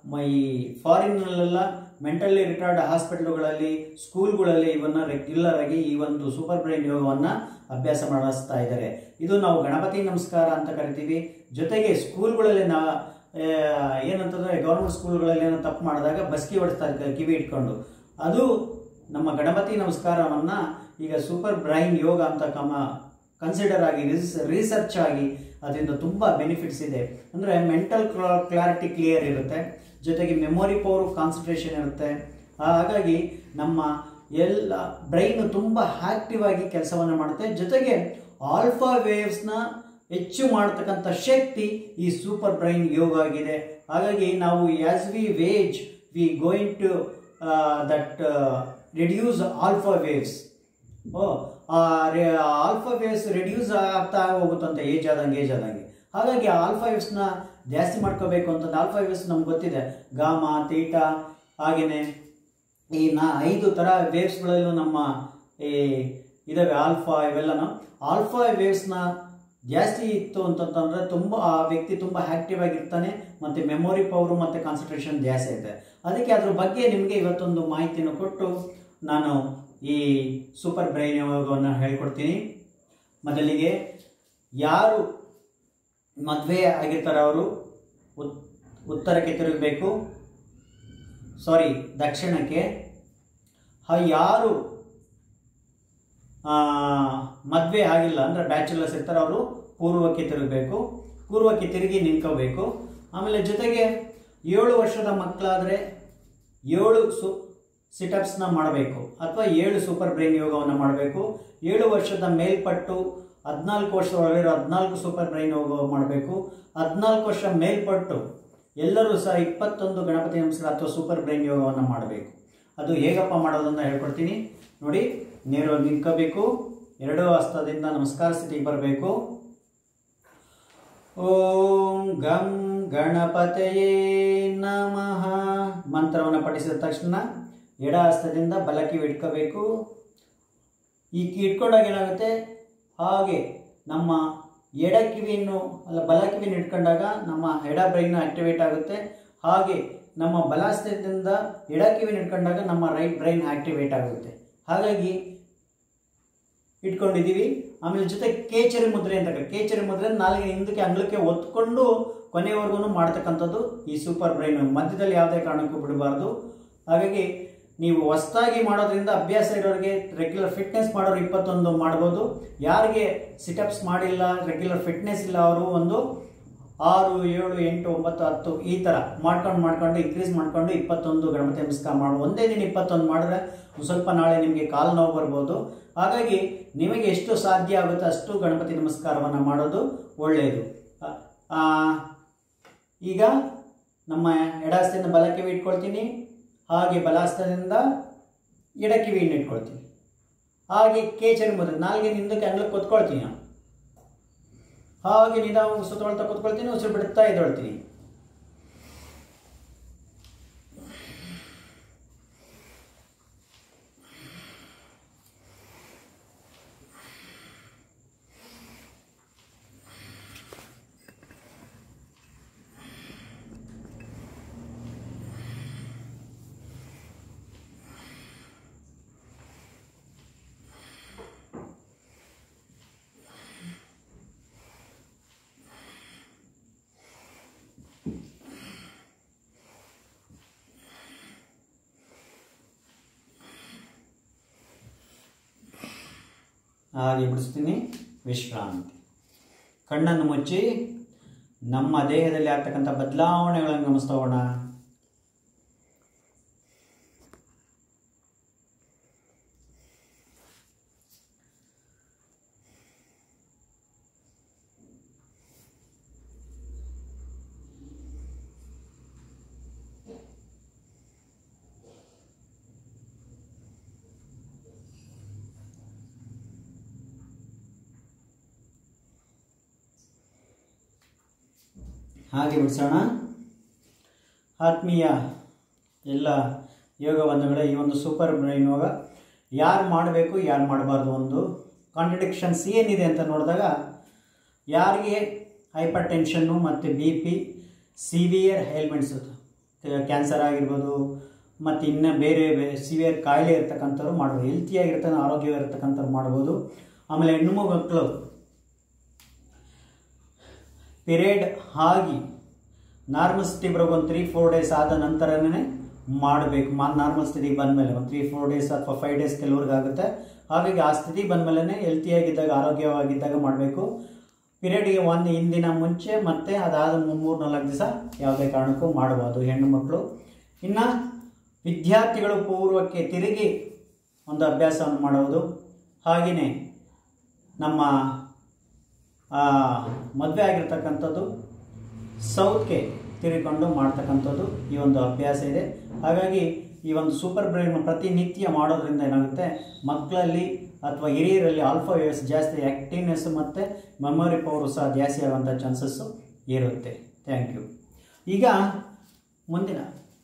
ಮ- ಈ ಫಾರಿನ್ನಲ್ಲೆಲ್ಲ ಮೆಂಟಲಿ ರಿಟೈರ್ಡ್ ಹಾಸ್ಪಿಟ್ಲುಗಳಲ್ಲಿ ಸ್ಕೂಲ್ಗಳಲ್ಲಿ ಇವನ್ನ ರೆಗ್ಯುಲರ್ ಆಗಿ ಈ ಒಂದು ಸೂಪರ್ ಬ್ರೈನ್ ಯೋಗವನ್ನು ಅಭ್ಯಾಸ ಮಾಡಿಸ್ತಾ ಇದ್ದಾರೆ ಇದು ನಾವು ಗಣಪತಿ ನಮಸ್ಕಾರ ಅಂತ ಕರಿತೀವಿ ಜೊತೆಗೆ ಸ್ಕೂಲ್ಗಳಲ್ಲಿ ನಾ ಆ, ಏನಂತಂದ್ರೆ ಗೌರ್ಮೆಂಟ್ ಸ್ಕೂಲ್ಗಳಲ್ಲಿ ಏನೋ ತಪ್ಪು ಮಾಡಿದಾಗ ಬಸ್ಕಿ ಹೊಡಿಸ್ತಾರೆ ಕ- ಕಿವಿ ಇಟ್ಕೊಂಡು ಅದು ನಮ್ಮ ಗಣಪತಿ ನಮಸ್ಕಾರವನ್ನ ಈಗ ಸೂಪರ್ ಬ್ರೈನ್ ಯೋಗ ಅಂತ ಕಮ ಕನ್ಸಿಡರ್ ಆಗಿ ರಿಸರ್ಚ್ ಆಗಿ ಅದರಿಂದ ತುಂಬ ಬೆನಿಫಿಟ್ಸ್ ಇದೆ ಅಂದರೆ ಮೆಂಟಲ್ ಕ್ಲಾರಿಟಿ ಕ್ಲಿಯರ್ ಇರುತ್ತೆ ಜೊತೆಗೆ ಮೆಮೊರಿ ಪವರ್ ಕಾನ್ಸಂಟ್ರೇಷನ್ ಇರುತ್ತೆ ಹಾಗಾಗಿ ನಮ್ಮ ಎಲ್ಲ ಬ್ರೈನ್ ತುಂಬ ಆಕ್ಟಿವ್ ಆಗಿ ಕೆಲಸವನ್ನು ಮಾಡುತ್ತೆ ಜೊತೆಗೆ ಆಲ್ಫಾ ವೇವ್ಸ್ನ ಹೆಚ್ಚು ಮಾಡತಕ್ಕಂಥ ಶಕ್ತಿ ಈ ಸೂಪರ್ ಬ್ರೈನ್ ಯೋಗ ಆಗಿದೆ ಹಾಗಾಗಿ ನಾವು as we age we going to that reduce alpha waves ಓ ಆಲ್ಫಾ ವೇವ್ಸ್ ರಿಡ್ಯೂಸ್ ಆಗ್ತಾ ಹೋಗುತ್ತಂತೆ ಏಜ್ ಆದಂಗೆ ಏಜ್ ಆದಂಗೆ ಹಾಗಾಗಿ ಆಲ್ಫಾ ವೇವ್ಸ್ನ ಜಾಸ್ತಿ ಮಾಡ್ಕೋಬೇಕು ಅಂತಂದ್ರೆ ಆಲ್ಫಾ ವೇವ್ಸ್ ನಮ್ಗೆ ಗೊತ್ತಿದೆ ಗಾಮ ತೀಟ ಹಾಗೆಯೇ ಈ ನಾ ಐದು ಥರ ವೇವ್ಸ್ಗಳಲ್ಲೂ ನಮ್ಮ ಈ ಇದಾವೆ ಆಲ್ಫಾ ಇವೆಲ್ಲನೂ ಆಲ್ಫಾ ವೇವ್ಸ್ನ ಜಾಸ್ತಿ ಇತ್ತು ಅಂತಂತಂದರೆ ತುಂಬ ಆ ವ್ಯಕ್ತಿ ತುಂಬ ಆ್ಯಕ್ಟಿವ್ ಆಗಿರ್ತಾನೆ ಮತ್ತು ಮೆಮೊರಿ ಪವರು ಮತ್ತು ಕಾನ್ಸಂಟ್ರೇಷನ್ ಜಾಸ್ತಿ ಇದೆ ಅದಕ್ಕೆ ಅದ್ರ ಬಗ್ಗೆ ನಿಮಗೆ ಇವತ್ತೊಂದು ಮಾಹಿತಿಯನ್ನು ಕೊಟ್ಟು ನಾನು ಈ ಸೂಪರ್ ಬ್ರೈನ್ ಯೋಗವನ್ನು ಹೇಳ್ಕೊಡ್ತೀನಿ ಮೊದಲಿಗೆ ಯಾರು ಮದುವೆ ಆಗಿರ್ತಾರೆ ಅವರು ಉತ್ ಉತ್ತರಕ್ಕೆ ತಿರುಗಬೇಕು ಸಾರಿ ದಕ್ಷಿಣಕ್ಕೆ ಹ ಯಾರು ಮದುವೆ ಆಗಿಲ್ಲ ಅಂದರೆ ಬ್ಯಾಚುಲರ್ಸ್ ಇರ್ತಾರೆ ಅವರು ಪೂರ್ವಕ್ಕೆ ತಿರುಗಬೇಕು ಪೂರ್ವಕ್ಕೆ ತಿರುಗಿ ನಿಂತ್ಕೋಬೇಕು ಆಮೇಲೆ ಜೊತೆಗೆ ಏಳು ವರ್ಷದ ಮಕ್ಕಳಾದರೆ ಏಳು ಸು ಸಿಟಪ್ಸ್ನ ಮಾಡಬೇಕು ಅಥವಾ ಏಳು ಸೂಪರ್ ಬ್ರೈನ್ ಯೋಗವನ್ನು ಮಾಡಬೇಕು ಏಳು ವರ್ಷದ ಮೇಲ್ಪಟ್ಟು ಹದಿನಾಲ್ಕು ವರ್ಷದೊಳಗಿರೋ ಹದಿನಾಲ್ಕು ಸೂಪರ್ ಬ್ರೈನ್ ಯೋಗ ಮಾಡಬೇಕು ಹದಿನಾಲ್ಕು ವರ್ಷ ಮೇಲ್ಪಟ್ಟು ಎಲ್ಲರೂ ಸಹ ಇಪ್ಪತ್ತೊಂದು ಗಣಪತಿ ನಮಸ್ಕಾರ ಅಥವಾ ಸೂಪರ್ ಬ್ರೈನ್ ಯೋಗವನ್ನು ಮಾಡಬೇಕು ಅದು ಹೇಗಪ್ಪ ಮಾಡೋದನ್ನ ಹೇಳ್ಕೊಡ್ತೀನಿ ನೋಡಿ ನೇರವಾಗಿ ನಿಂತ್ಕೋಬೇಕು ಎರಡೂ ಹಸ್ತದಿಂದ ನಮಸ್ಕಾರ ಸ್ಥಿತಿಗೆ ಬರಬೇಕು ಓಂ ಗಂ ಗಣಪತಯೇ ನಮಃ ಮಂತ್ರವನ್ನು ಪಠಿಸಿದ ತಕ್ಷಣ ಎಡ ಹಸ್ತದಿಂದ ಬಲಕಿವಿ ಇಟ್ಕೋಬೇಕು ಈ ಕಿ ಇಟ್ಕೊಂಡಾಗ ಏನಾಗುತ್ತೆ ಹಾಗೆ ನಮ್ಮ ಎಡ ಕಿವಿಯನ್ನು ಅಲ್ಲ ಬಲ ಕಿವಿಯನ್ನು ಇಟ್ಕೊಂಡಾಗ ನಮ್ಮ ಎಡ ಬ್ರೈನ್ ಆಕ್ಟಿವೇಟ್ ಆಗುತ್ತೆ ಹಾಗೆ ನಮ್ಮ ಬಲಾಸ್ತದಿಂದ ಎಡ ಕಿವಿನ ಇಟ್ಕೊಂಡಾಗ ನಮ್ಮ ರೈಟ್ ಬ್ರೈನ್ ಆಕ್ಟಿವೇಟ್ ಆಗುತ್ತೆ ಹಾಗಾಗಿ ಇಟ್ಕೊಂಡಿದ್ದೀವಿ ಆಮೇಲೆ ಜೊತೆ ಕೇಚರಿ ಮುದ್ರೆ ಅಂತ ಕರೀತಾರೆ. ಕೇಚರಿ ಮುದ್ರೆ ನಾಲ್ಗೆ ಹಿಂದಕ್ಕೆ ಅಂಗ್ಲಕ್ಕೆ ಒತ್ಕೊಂಡು ಕೊನೆಯವರೆಗೂ ಮಾಡ್ತಕ್ಕಂಥದ್ದು ಈ ಸೂಪರ್ ಬ್ರೈನ್ ಮಧ್ಯದಲ್ಲಿ ಯಾವುದೇ ಕಾರಣಕ್ಕೂ ಬಿಡಬಾರ್ದು ಹಾಗಾಗಿ ನೀವು ಹೊಸ್ದಾಗಿ ಮಾಡೋದ್ರಿಂದ ಅಭ್ಯಾಸ ಇರೋರಿಗೆ ರೆಗ್ಯುಲರ್ ಫಿಟ್ನೆಸ್ ಮಾಡೋರು ಇಪ್ಪತ್ತೊಂದು ಮಾಡ್ಬೋದು ಯಾರಿಗೆ ಸಿಟಪ್ಸ್ ಮಾಡಿಲ್ಲ ರೆಗ್ಯುಲರ್ ಫಿಟ್ನೆಸ್ ಇಲ್ಲ ಅವರು ಒಂದು ಆರು ಏಳು ಎಂಟು ಒಂಬತ್ತು ಹತ್ತು ಈ ಥರ ಮಾಡ್ಕೊಂಡು ಮಾಡ್ಕೊಂಡು ಇನ್ಕ್ರೀಸ್ ಮಾಡ್ಕೊಂಡು ಇಪ್ಪತ್ತೊಂದು ಗಣಪತಿ ನಮಸ್ಕಾರ ಮಾಡು ಒಂದೇ ದಿನ ಇಪ್ಪತ್ತೊಂದು ಮಾಡಿದ್ರೆ ಒಂದ್ ಸ್ವಲ್ಪ ನಾಳೆ ನಿಮಗೆ ಕಾಲು ನೋವು ಬರ್ಬೋದು ಹಾಗಾಗಿ ನಿಮಗೆ ಎಷ್ಟು ಸಾಧ್ಯ ಆಗುತ್ತೆ ಅಷ್ಟು ಗಣಪತಿ ನಮಸ್ಕಾರವನ್ನು ಮಾಡೋದು ಒಳ್ಳೆಯದು ಆ- ಆ, ಈಗ ನಮ್ಮ ಎಡಹಸ್ತದಿಂದ ಬಲಕಿವಿ ಇಟ್ಕೊಳ್ತೀನಿ ಹಾಗೆ ಬಲಹಸ್ತದಿಂದ ಎಡಕಿವಿಯನ್ನು ಇಟ್ಕೊಳ್ತೀನಿ ಹಾಗೆ ಕೇಚರಿ ಮುದ್ರೆ ನಾಲ್ಗೆ ನಿಂದಕ್ಕೆ ಅಂಗ್ಲಕ್ಕೆ ಕೊತ್ಕೊಳ್ತೀನಿ ನಾನು ಹಾಗೆ ನಿಧಾನ ಸುತ್ತೊಳ್ತಾ ಕೂತ್ಕೊಳ್ತೀನಿ ಉಸಿರು ಬಿಡ್ತಾ ಎದ್ದೇಳ್ತೀನಿ ಹಾಗೆ ಬಿಡಿಸ್ತೀನಿ ವಿಶ್ರಾಂತಿ ಕಣ್ಣನ್ನು ಮುಚ್ಚಿ ನಮ್ಮ ದೇಹದಲ್ಲಿ ಆಗ್ತಕ್ಕಂಥ ಬದಲಾವಣೆಗಳನ್ನು ಗಮನಿಸ್ತೋಣ ಹಾಗೆ ಬಿಡಿಸೋಣ ಆತ್ಮೀಯ ಎಲ್ಲ ಯೋಗ ಬಂಧುಗಳೇ ಈ ಒಂದು ಸೂಪರ್ ಬ್ರೈನ್ ಯೋಗ ಯಾರು ಮಾಡಬೇಕು ಯಾರು ಮಾಡಬಾರ್ದು ಒಂದು ಕಾಂಟ್ರಡಿಕ್ಷನ್ಸ್ ಏನಿದೆ ಅಂತ ನೋಡಿದಾಗ ಯಾರಿಗೆ ಹೈಪರ್ ಟೆನ್ಷನ್ನು ಮತ್ತು B P severe ailments cancer ಆಗಿರ್ಬೋದು ಮತ್ತು ಇನ್ನು ಬೇರೆ ಸಿವಿಯರ್ ಕಾಯಿಲೆ ಇರ್ತಕ್ಕಂಥವ್ರು ಮಾಡ್ಬೋದು ಹೆಲ್ತಿಯಾಗಿರ್ತಾನೆ ಆರೋಗ್ಯವಾಗಿರ್ತಕ್ಕಂಥವ್ರು ಮಾಡ್ಬೋದು ಆಮೇಲೆ ಹೆಣ್ಣು ಮಕ್ಕಳು ಪಿರಿಯಡ್ ಆಗಿ ನಾರ್ಮಲ್ ಸ್ಥಿತಿ ಬರೋಕೆ ಒಂದು ತ್ರೀ ಫೋರ್ ಡೇಸ್ ಆದ ನಂತರನೇ ಮಾಡಬೇಕು ಮಾ ನಾರ್ಮಲ್ ಸ್ಥಿತಿಗೆ ಬಂದಮೇಲೆ ಒಂದು ತ್ರೀ ಫೋರ್ ಡೇಸ್ ಅಥವಾ ಫೈವ್ ಡೇಸ್ ಕೆಲವ್ರಿಗೆ ಆಗುತ್ತೆ ಹಾಗಾಗಿ ಆ ಸ್ಥಿತಿ ಬಂದಮೇಲೆ ಹೆಲ್ತಿಯಾಗಿದ್ದಾಗ ಆರೋಗ್ಯವಾಗಿದ್ದಾಗ ಮಾಡಬೇಕು ಪಿರಿಯಡ್ಗೆ ಒಂದು ಹಿಂದಿನ ಮುಂಚೆ ಮತ್ತು ಅದಾದ ಮೂರು ನಾಲ್ಕು ದಿವಸ ಯಾವುದೇ ಕಾರಣಕ್ಕೂ ಮಾಡ್ಬೋದು ಹೆಣ್ಣು ಮಕ್ಕಳು ಇನ್ನು ವಿದ್ಯಾರ್ಥಿಗಳು ಪೂರ್ವಕ್ಕೆ ತಿರುಗಿ ಒಂದು ಅಭ್ಯಾಸವನ್ನು ಮಾಡೋದು ಹಾಗೆಯೇ ನಮ್ಮ ಮದುವೆ ಆಗಿರ್ತಕ್ಕಂಥದ್ದು ಸೌತ್ಗೆ ತಿರುಗಿಕೊಂಡು ಮಾಡ್ತಕ್ಕಂಥದ್ದು ಈ ಒಂದು ಅಭ್ಯಾಸ ಇದೆ ಹಾಗಾಗಿ ಈ ಒಂದು ಸೂಪರ್ ಬ್ರೈನ್ ಪ್ರತಿನಿತ್ಯ ಮಾಡೋದ್ರಿಂದ ಏನಾಗುತ್ತೆ ಮಕ್ಕಳಲ್ಲಿ ಅಥವಾ ಹಿರಿಯರಲ್ಲಿ ಆಲ್ಫಾ ವೇವ್ಸ್ ಜಾಸ್ತಿ ಆ್ಯಕ್ಟಿವ್ನೆಸ್ ಮತ್ತು ಮೆಮೊರಿ ಪವರು ಸಹ ಜಾಸ್ತಿ ಆಗುವಂಥ ಚಾನ್ಸಸ್ಸು ಇರುತ್ತೆ ಥ್ಯಾಂಕ್ ಯು ಈಗ ಮುಂದಿನ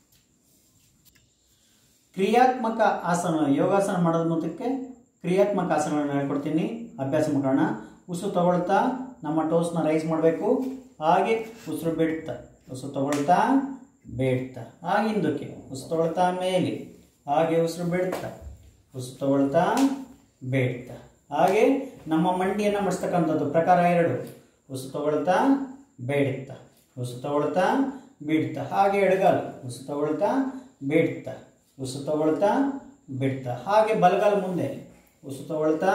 ಕ್ರಿಯಾತ್ಮಕ ಆಸನ ಯೋಗಾಸನ ಮಾಡೋದ್ರ ಮೊದಲಕ್ಕೆ ಕ್ರಿಯಾತ್ಮಕ ಆಸನಗಳನ್ನ ಹೇಳ್ಕೊಡ್ತೀನಿ ಅಭ್ಯಾಸ ಮಾಡೋಣ ಉಸಿರು ತಗೊಳ್ತಾ ನಮ್ಮ ಟೋಸ್ನ ರೈಸ್ ಮಾಡಬೇಕು ಹಾಗೆ ಉಸಿರು ಬಿಡ್ತಾ ಉಸಿರು ತಗೊಳ್ತಾ ಬೇಡ್ತಾ ಹಾಗೆ ಹಿಂದಕ್ಕೆ ಉಸಿರು ತಗೊಳ್ತಾ ಮೇಲೆ ಹಾಗೆ ಉಸಿರು ಬಿಡ್ತಾ ಉಸಿರು ತಗೊಳ್ತಾ ಬೇಡ್ತಾ ಹಾಗೆ ನಮ್ಮ ಮಂಡಿಯನ್ನು ಮಡಿಸ್ತಕ್ಕಂಥದ್ದು ಪ್ರಕಾರ ಎರಡು ಉಸಿರು ತಗೊಳ್ತಾ ಬೇಡ್ತಾ ಉಸಿರು ತಗೊಳ್ತಾ ಬಿಡ್ತಾ ಹಾಗೆ ಎಡಗಾಲು ಉಸಿರು ತಗೊಳ್ತಾ ಬಿಡ್ತಾ ಉಸಿರು ತಗೊಳ್ತಾ ಬಿಡ್ತಾ ಹಾಗೆ ಬಲಗಾಲ ಮುಂದೆ ಉಸಿರು ತಗೊಳ್ತಾ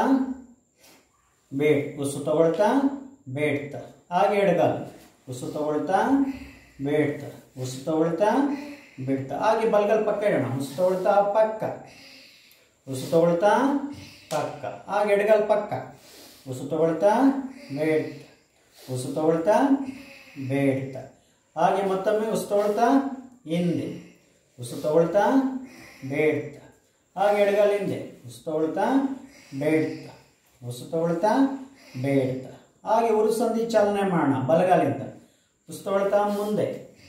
ಬೇಡ್ ಉಸಿರು ತಗೊಳ್ತಾ ಬೇಡ್ತಾ ಹಾಗೆ ಎಡಗಾಲು ಉಸಿರು ತಗೊಳ್ತಾ ಬೇಡ್ತಾ ಉಸಿರು ತಗೊಳ್ತಾ ಬಿಡ್ತಾ ಹಾಗೆ ಬಲಗಾಲ ಪಕ್ಕ ಇಡೋಣ ಉಸಿರು ತಗೊಳ್ತಾ ಪಕ್ಕ ಉಸಿರು ತಗೊಳ್ತಾ ಪಕ್ಕ ಹಾಗೆ ಎಡಗಾಲ ಪಕ್ಕ ಉಸಿರು ತಗೊಳ್ತಾ ಬೇಡ್ತಾ ಉಸಿರು ತಗೊಳ್ತಾ ಬೇಡ್ತಾ ಹಾಗೆ ಮತ್ತೊಮ್ಮೆ ಉಸಿರು ತಗೊಳ್ತಾ ಹಿಂದೆ ಉಸಿರು ತಗೊಳ್ತಾ ಬೇಡ್ತಾ ಹಾಗೆ ಎಡಗಾಲ ಹಿಂದೆ ಉಸಿರು ತಗೊಳ್ತಾ ಬೇಡ್ತಾ ಉಸಿರು ತಗೊಳ್ತಾ ಬೇಡ್ತಾ ಹಾಗೆ ಉರುಸಂಧಿ ಚಾಲನೆ ಮಾಡೋಣ ಬಲಗಾಲಿಂದ ಉಸಿರು ತಗೊಳ್ತಾ ಮುಂದೆ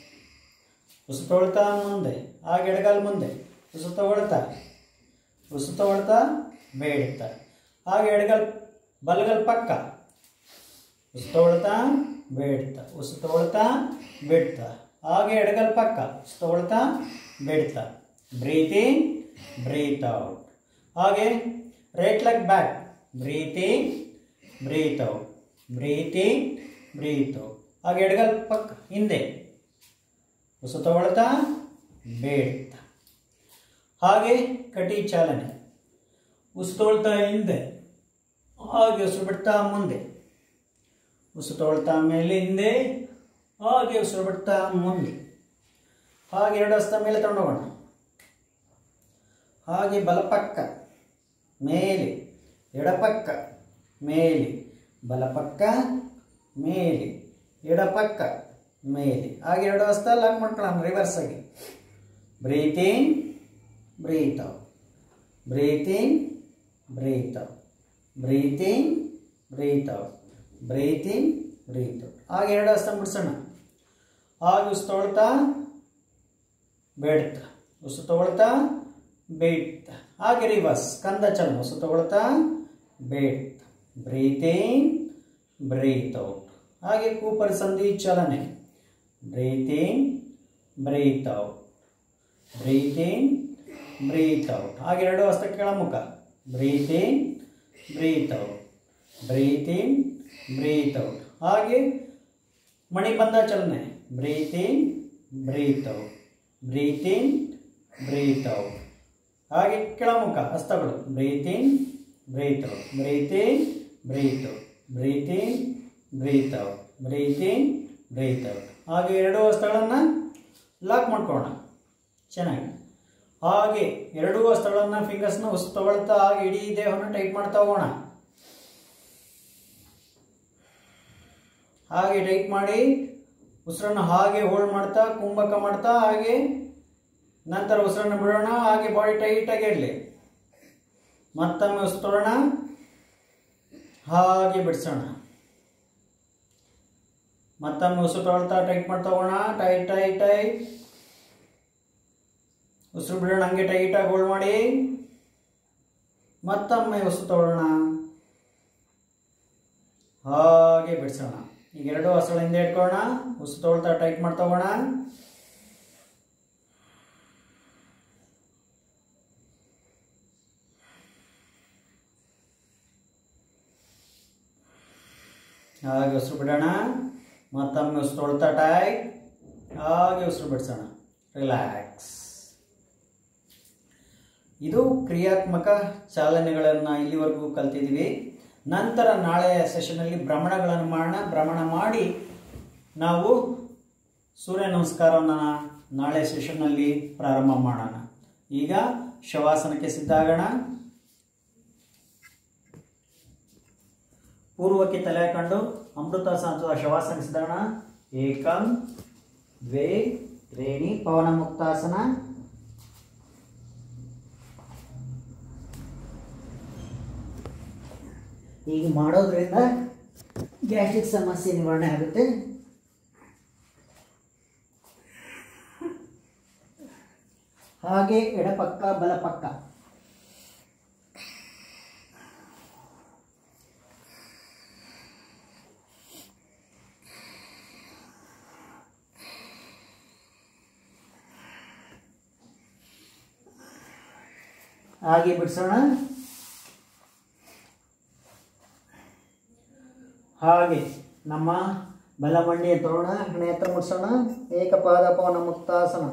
ಉಸಿರು ತಗೊಳ್ತಾ ಮುಂದೆ ಹಾಗೆ ಎಡಗಾಲ ಮುಂದೆ ಉಸಿರು ತಗೊಳ್ತಾ ಉಸಿರು ತಗೊಳ್ತಾ ಬೇಡ್ತಾ ಹಾಗೆ ಎಡಗಾಲ ಬಲಗಾಲ ಪಕ್ಕ ಉಸಿರು ತಗೊಳ್ತಾ ಬೇಡ್ತಾ ಉಸಿರು ತಗೊಳ್ತಾ ಬಿಡ್ತಾ ಹಾಗೆ ಎಡಗಾಲ ಪಕ್ಕ ಉಸಿರು ತಗೊಳ್ತಾ ಬಿಡ್ತಾ ಬ್ರೀತ್ ಇನ್ ಬ್ರೀತ್ ಔಟ್ ಹಾಗೆ right leg back breathe in breathe out breathe in breathe out ಹಾಗೆ ಎಡಗಾಲ ಪಕ್ಕ ಹಿಂದೆ ಉಸಿರು ತಗೊಳ್ತಾ ಬೇಡ್ತಾ ಹಾಗೆ ಕಟಿ ಚಾಲನೆ ಉಸಿರು ತಗೊಳ್ತಾ ಹಿಂದೆ ಹಾಗೆ ಉಸಿರು ಬಿಡ್ತಾ ಮುಂದೆ ಉಸಿರು ತಗೊಳ್ತಾ ಮೇಲೆ ಹಿಂದೆ ಹಾಗೆ ಉಸಿರು ಬಿಡ್ತಾ ಮುಂದೆ ಹಾಗೆ ಎರಡು ಹಸ್ತ ಮೇಲೆ ತಗೊಂಡೋಗೋಣ ಹಾಗೆ ಬಲಪಕ್ಕ ಮೇಲೆ ಎಡಪಕ್ಕ ಮೇಲೆ ಬಲಪಕ್ಕ ಮೇಲೆ ಎಡಪಕ್ಕ ಮೇಲೆ ಹಾಗೆ ಎರಡು ಹಸ್ತ ಲಾಕ್ ಮಾಡ್ಕೊಳ್ಳೋಣ ರಿವರ್ಸ್ ಆಗಿ breathe in breathe out breathe in breathe out breathe in breathe out breathe in breathe out ಹಾಗೆ ಎರಡು ಹಸ್ತ ಬಿಡಿಸೋಣ ಹಾಗೆ ಉಸು ತೊಗೊಳ್ತಾ ಬೇಡ್ತಾ ಉಸು ತೊಗೊಳ್ತಾ ಬೇಡ್ತಾ ಹಾಗೆ ರಿವರ್ಸ್ ಕಂದ ಚಲನ ಉಸು ತೊಗೊಳ್ತಾ ಬೇಡ್ತಾ ಬ್ರೀತ್ ಇನ್ ಬ್ರೀತ್ ಔಟ್ ಹಾಗೆ ಕೂಪರ್ ಸಂಧಿ ಚಲನೆ breathe in breathe out breathe in breathe out ಹಾಗೆ ಎರಡು ಹಸ್ತ ಕೆಳಮುಖ breathe in breathe out breathe in breathe out ಹಾಗೆ ಮಣಿಬಂಧ ಚಲನೆ breathe in breathe out breathe in breathe out ಹಾಗೆ ಕೆಳಮುಖ ಹಸ್ತಗಳು breathe in breathe out breathe in breathe out breathe in breathe out breathe in breathe out ಹಾಗೆ ಎರಡು ಹಸ್ತಗಳನ್ನು ಲಾಕ್ ಮಾಡ್ಕೊಳ್ಳೋಣ ಚೆನ್ನಾಗಿ ಹಾಗೆ ಎರಡೂ ಹಸ್ತಗಳನ್ನು ಫಿಂಗರ್ಸ್ನ ಉಸ್ ತಗೊಳ್ತಾ ಹಾಗೆ ಇಡೀ ದೇಹವನ್ನು ಟೈಟ್ ಮಾಡ್ತಾ ಹೋಗೋಣ ಹಾಗೆ ಟೈಟ್ ಮಾಡಿ ಉಸಿರನ್ನು ಹಾಗೆ ಹೋಲ್ಡ್ ಮಾಡ್ತಾ ಕುಂಭಕ ಮಾಡ್ತಾ ಹಾಗೆ ನಂತರ ಉಸಿರನ್ನು ಬಿಡೋಣ ಹಾಗೆ ಬಾಡಿ ಟೈಟಾಗಿ ಇರಲಿ ಮತ್ತೊಮ್ಮೆ ಉಸಿರು ತೊಡೋಣ ಹಾಗೆ ಬಿಡಿಸೋಣ ಮತ್ತೊಮ್ಮೆ ಉಸಿರು ತೊಗೊಳ್ತಾ ಟೈಟ್ ಮಾಡ್ತಾ ಹೋಗೋಣ ಟೈಟ್ ಟೈಟ್ ಟೈಟ್ ಉಸಿರು ಬಿಡೋಣ ಹಂಗೆ ಟೈಟಾಗಿ ಹೋಲ್ಡ್ ಮಾಡಿ ಮತ್ತೊಮ್ಮೆ ಉಸಿರು ತಗೊಳ್ಳೋಣ ಹಾಗೆ ಬಿಡಿಸೋಣ ಈಗ ಎರಡು ಹಸುಗಳ ಹಿಂದೆ ಇಟ್ಕೊಳ್ಳೋಣ ಉಸಿರು ತಗೊಳ್ತಾ ಟೈಟ್ ಮಾಡ್ತಾ ಹೋಗೋಣ ಹಾಗೆ ಉಸಿರು ಬಿಡೋಣ ಮತ್ತೊಮ್ಮೆ ಉಸಿರು ತೊಳ್ತಾ ಟೈಟ್ ಹಾಗೆ ಉಸಿರು ಬಿಡಿಸೋಣ ರಿಲ್ಯಾಕ್ಸ್ ಇದು ಕ್ರಿಯಾತ್ಮಕ ಚಾಲನೆಗಳನ್ನು ಇಲ್ಲಿವರೆಗೂ ಕಲ್ತಿದ್ದೀವಿ ನಂತರ ನಾಳೆ ಸೆಷನಲ್ಲಿ ಭ್ರಮಣಗಳನ್ನು ಮಾಡೋಣ ಭ್ರಮಣ ಮಾಡಿ ನಾವು ಸೂರ್ಯ ನಮಸ್ಕಾರವನ್ನು ನಾಳೆ ಸೆಷನ್ನಲ್ಲಿ ಪ್ರಾರಂಭ ಮಾಡೋಣ ಈಗ ಶವಾಸನಕ್ಕೆ ಸಿದ್ಧಾಗೋಣ ಪೂರ್ವಕ್ಕೆ ತಲೆ ಹಾಕೊಂಡು ಅಮೃತಾಸನ ಶವಾಸನಕ್ಕೆ ಸಿದ್ಧಾಗೋಣ ಏಕಂ ದ್ವೇ ತ್ರೇಣಿ ಪವನ ಮುಕ್ತಾಸನ ಈಗ ಮಾಡೋದ್ರಿಂದ ಗ್ಯಾಸ್ಟ್ರಿಕ್ ಸಮಸ್ಯೆ ನಿವಾರಣೆ ಆಗುತ್ತೆ ಹಾಗೆ ಎಡಪಕ್ಕ ಬಲಪಕ್ಕ ಹಾಗೆ ಬಿಡಿಸೋಣ ಹಾಗೆ ನಮ್ಮ ಬಲಮಂಡಿಯ ತೋರಣ ಹಣೆ ಹತ್ರ ಮುಟ್ಸೋಣ ಏಕಪಾದ ಪವನ ಮುಕ್ತಾಸನ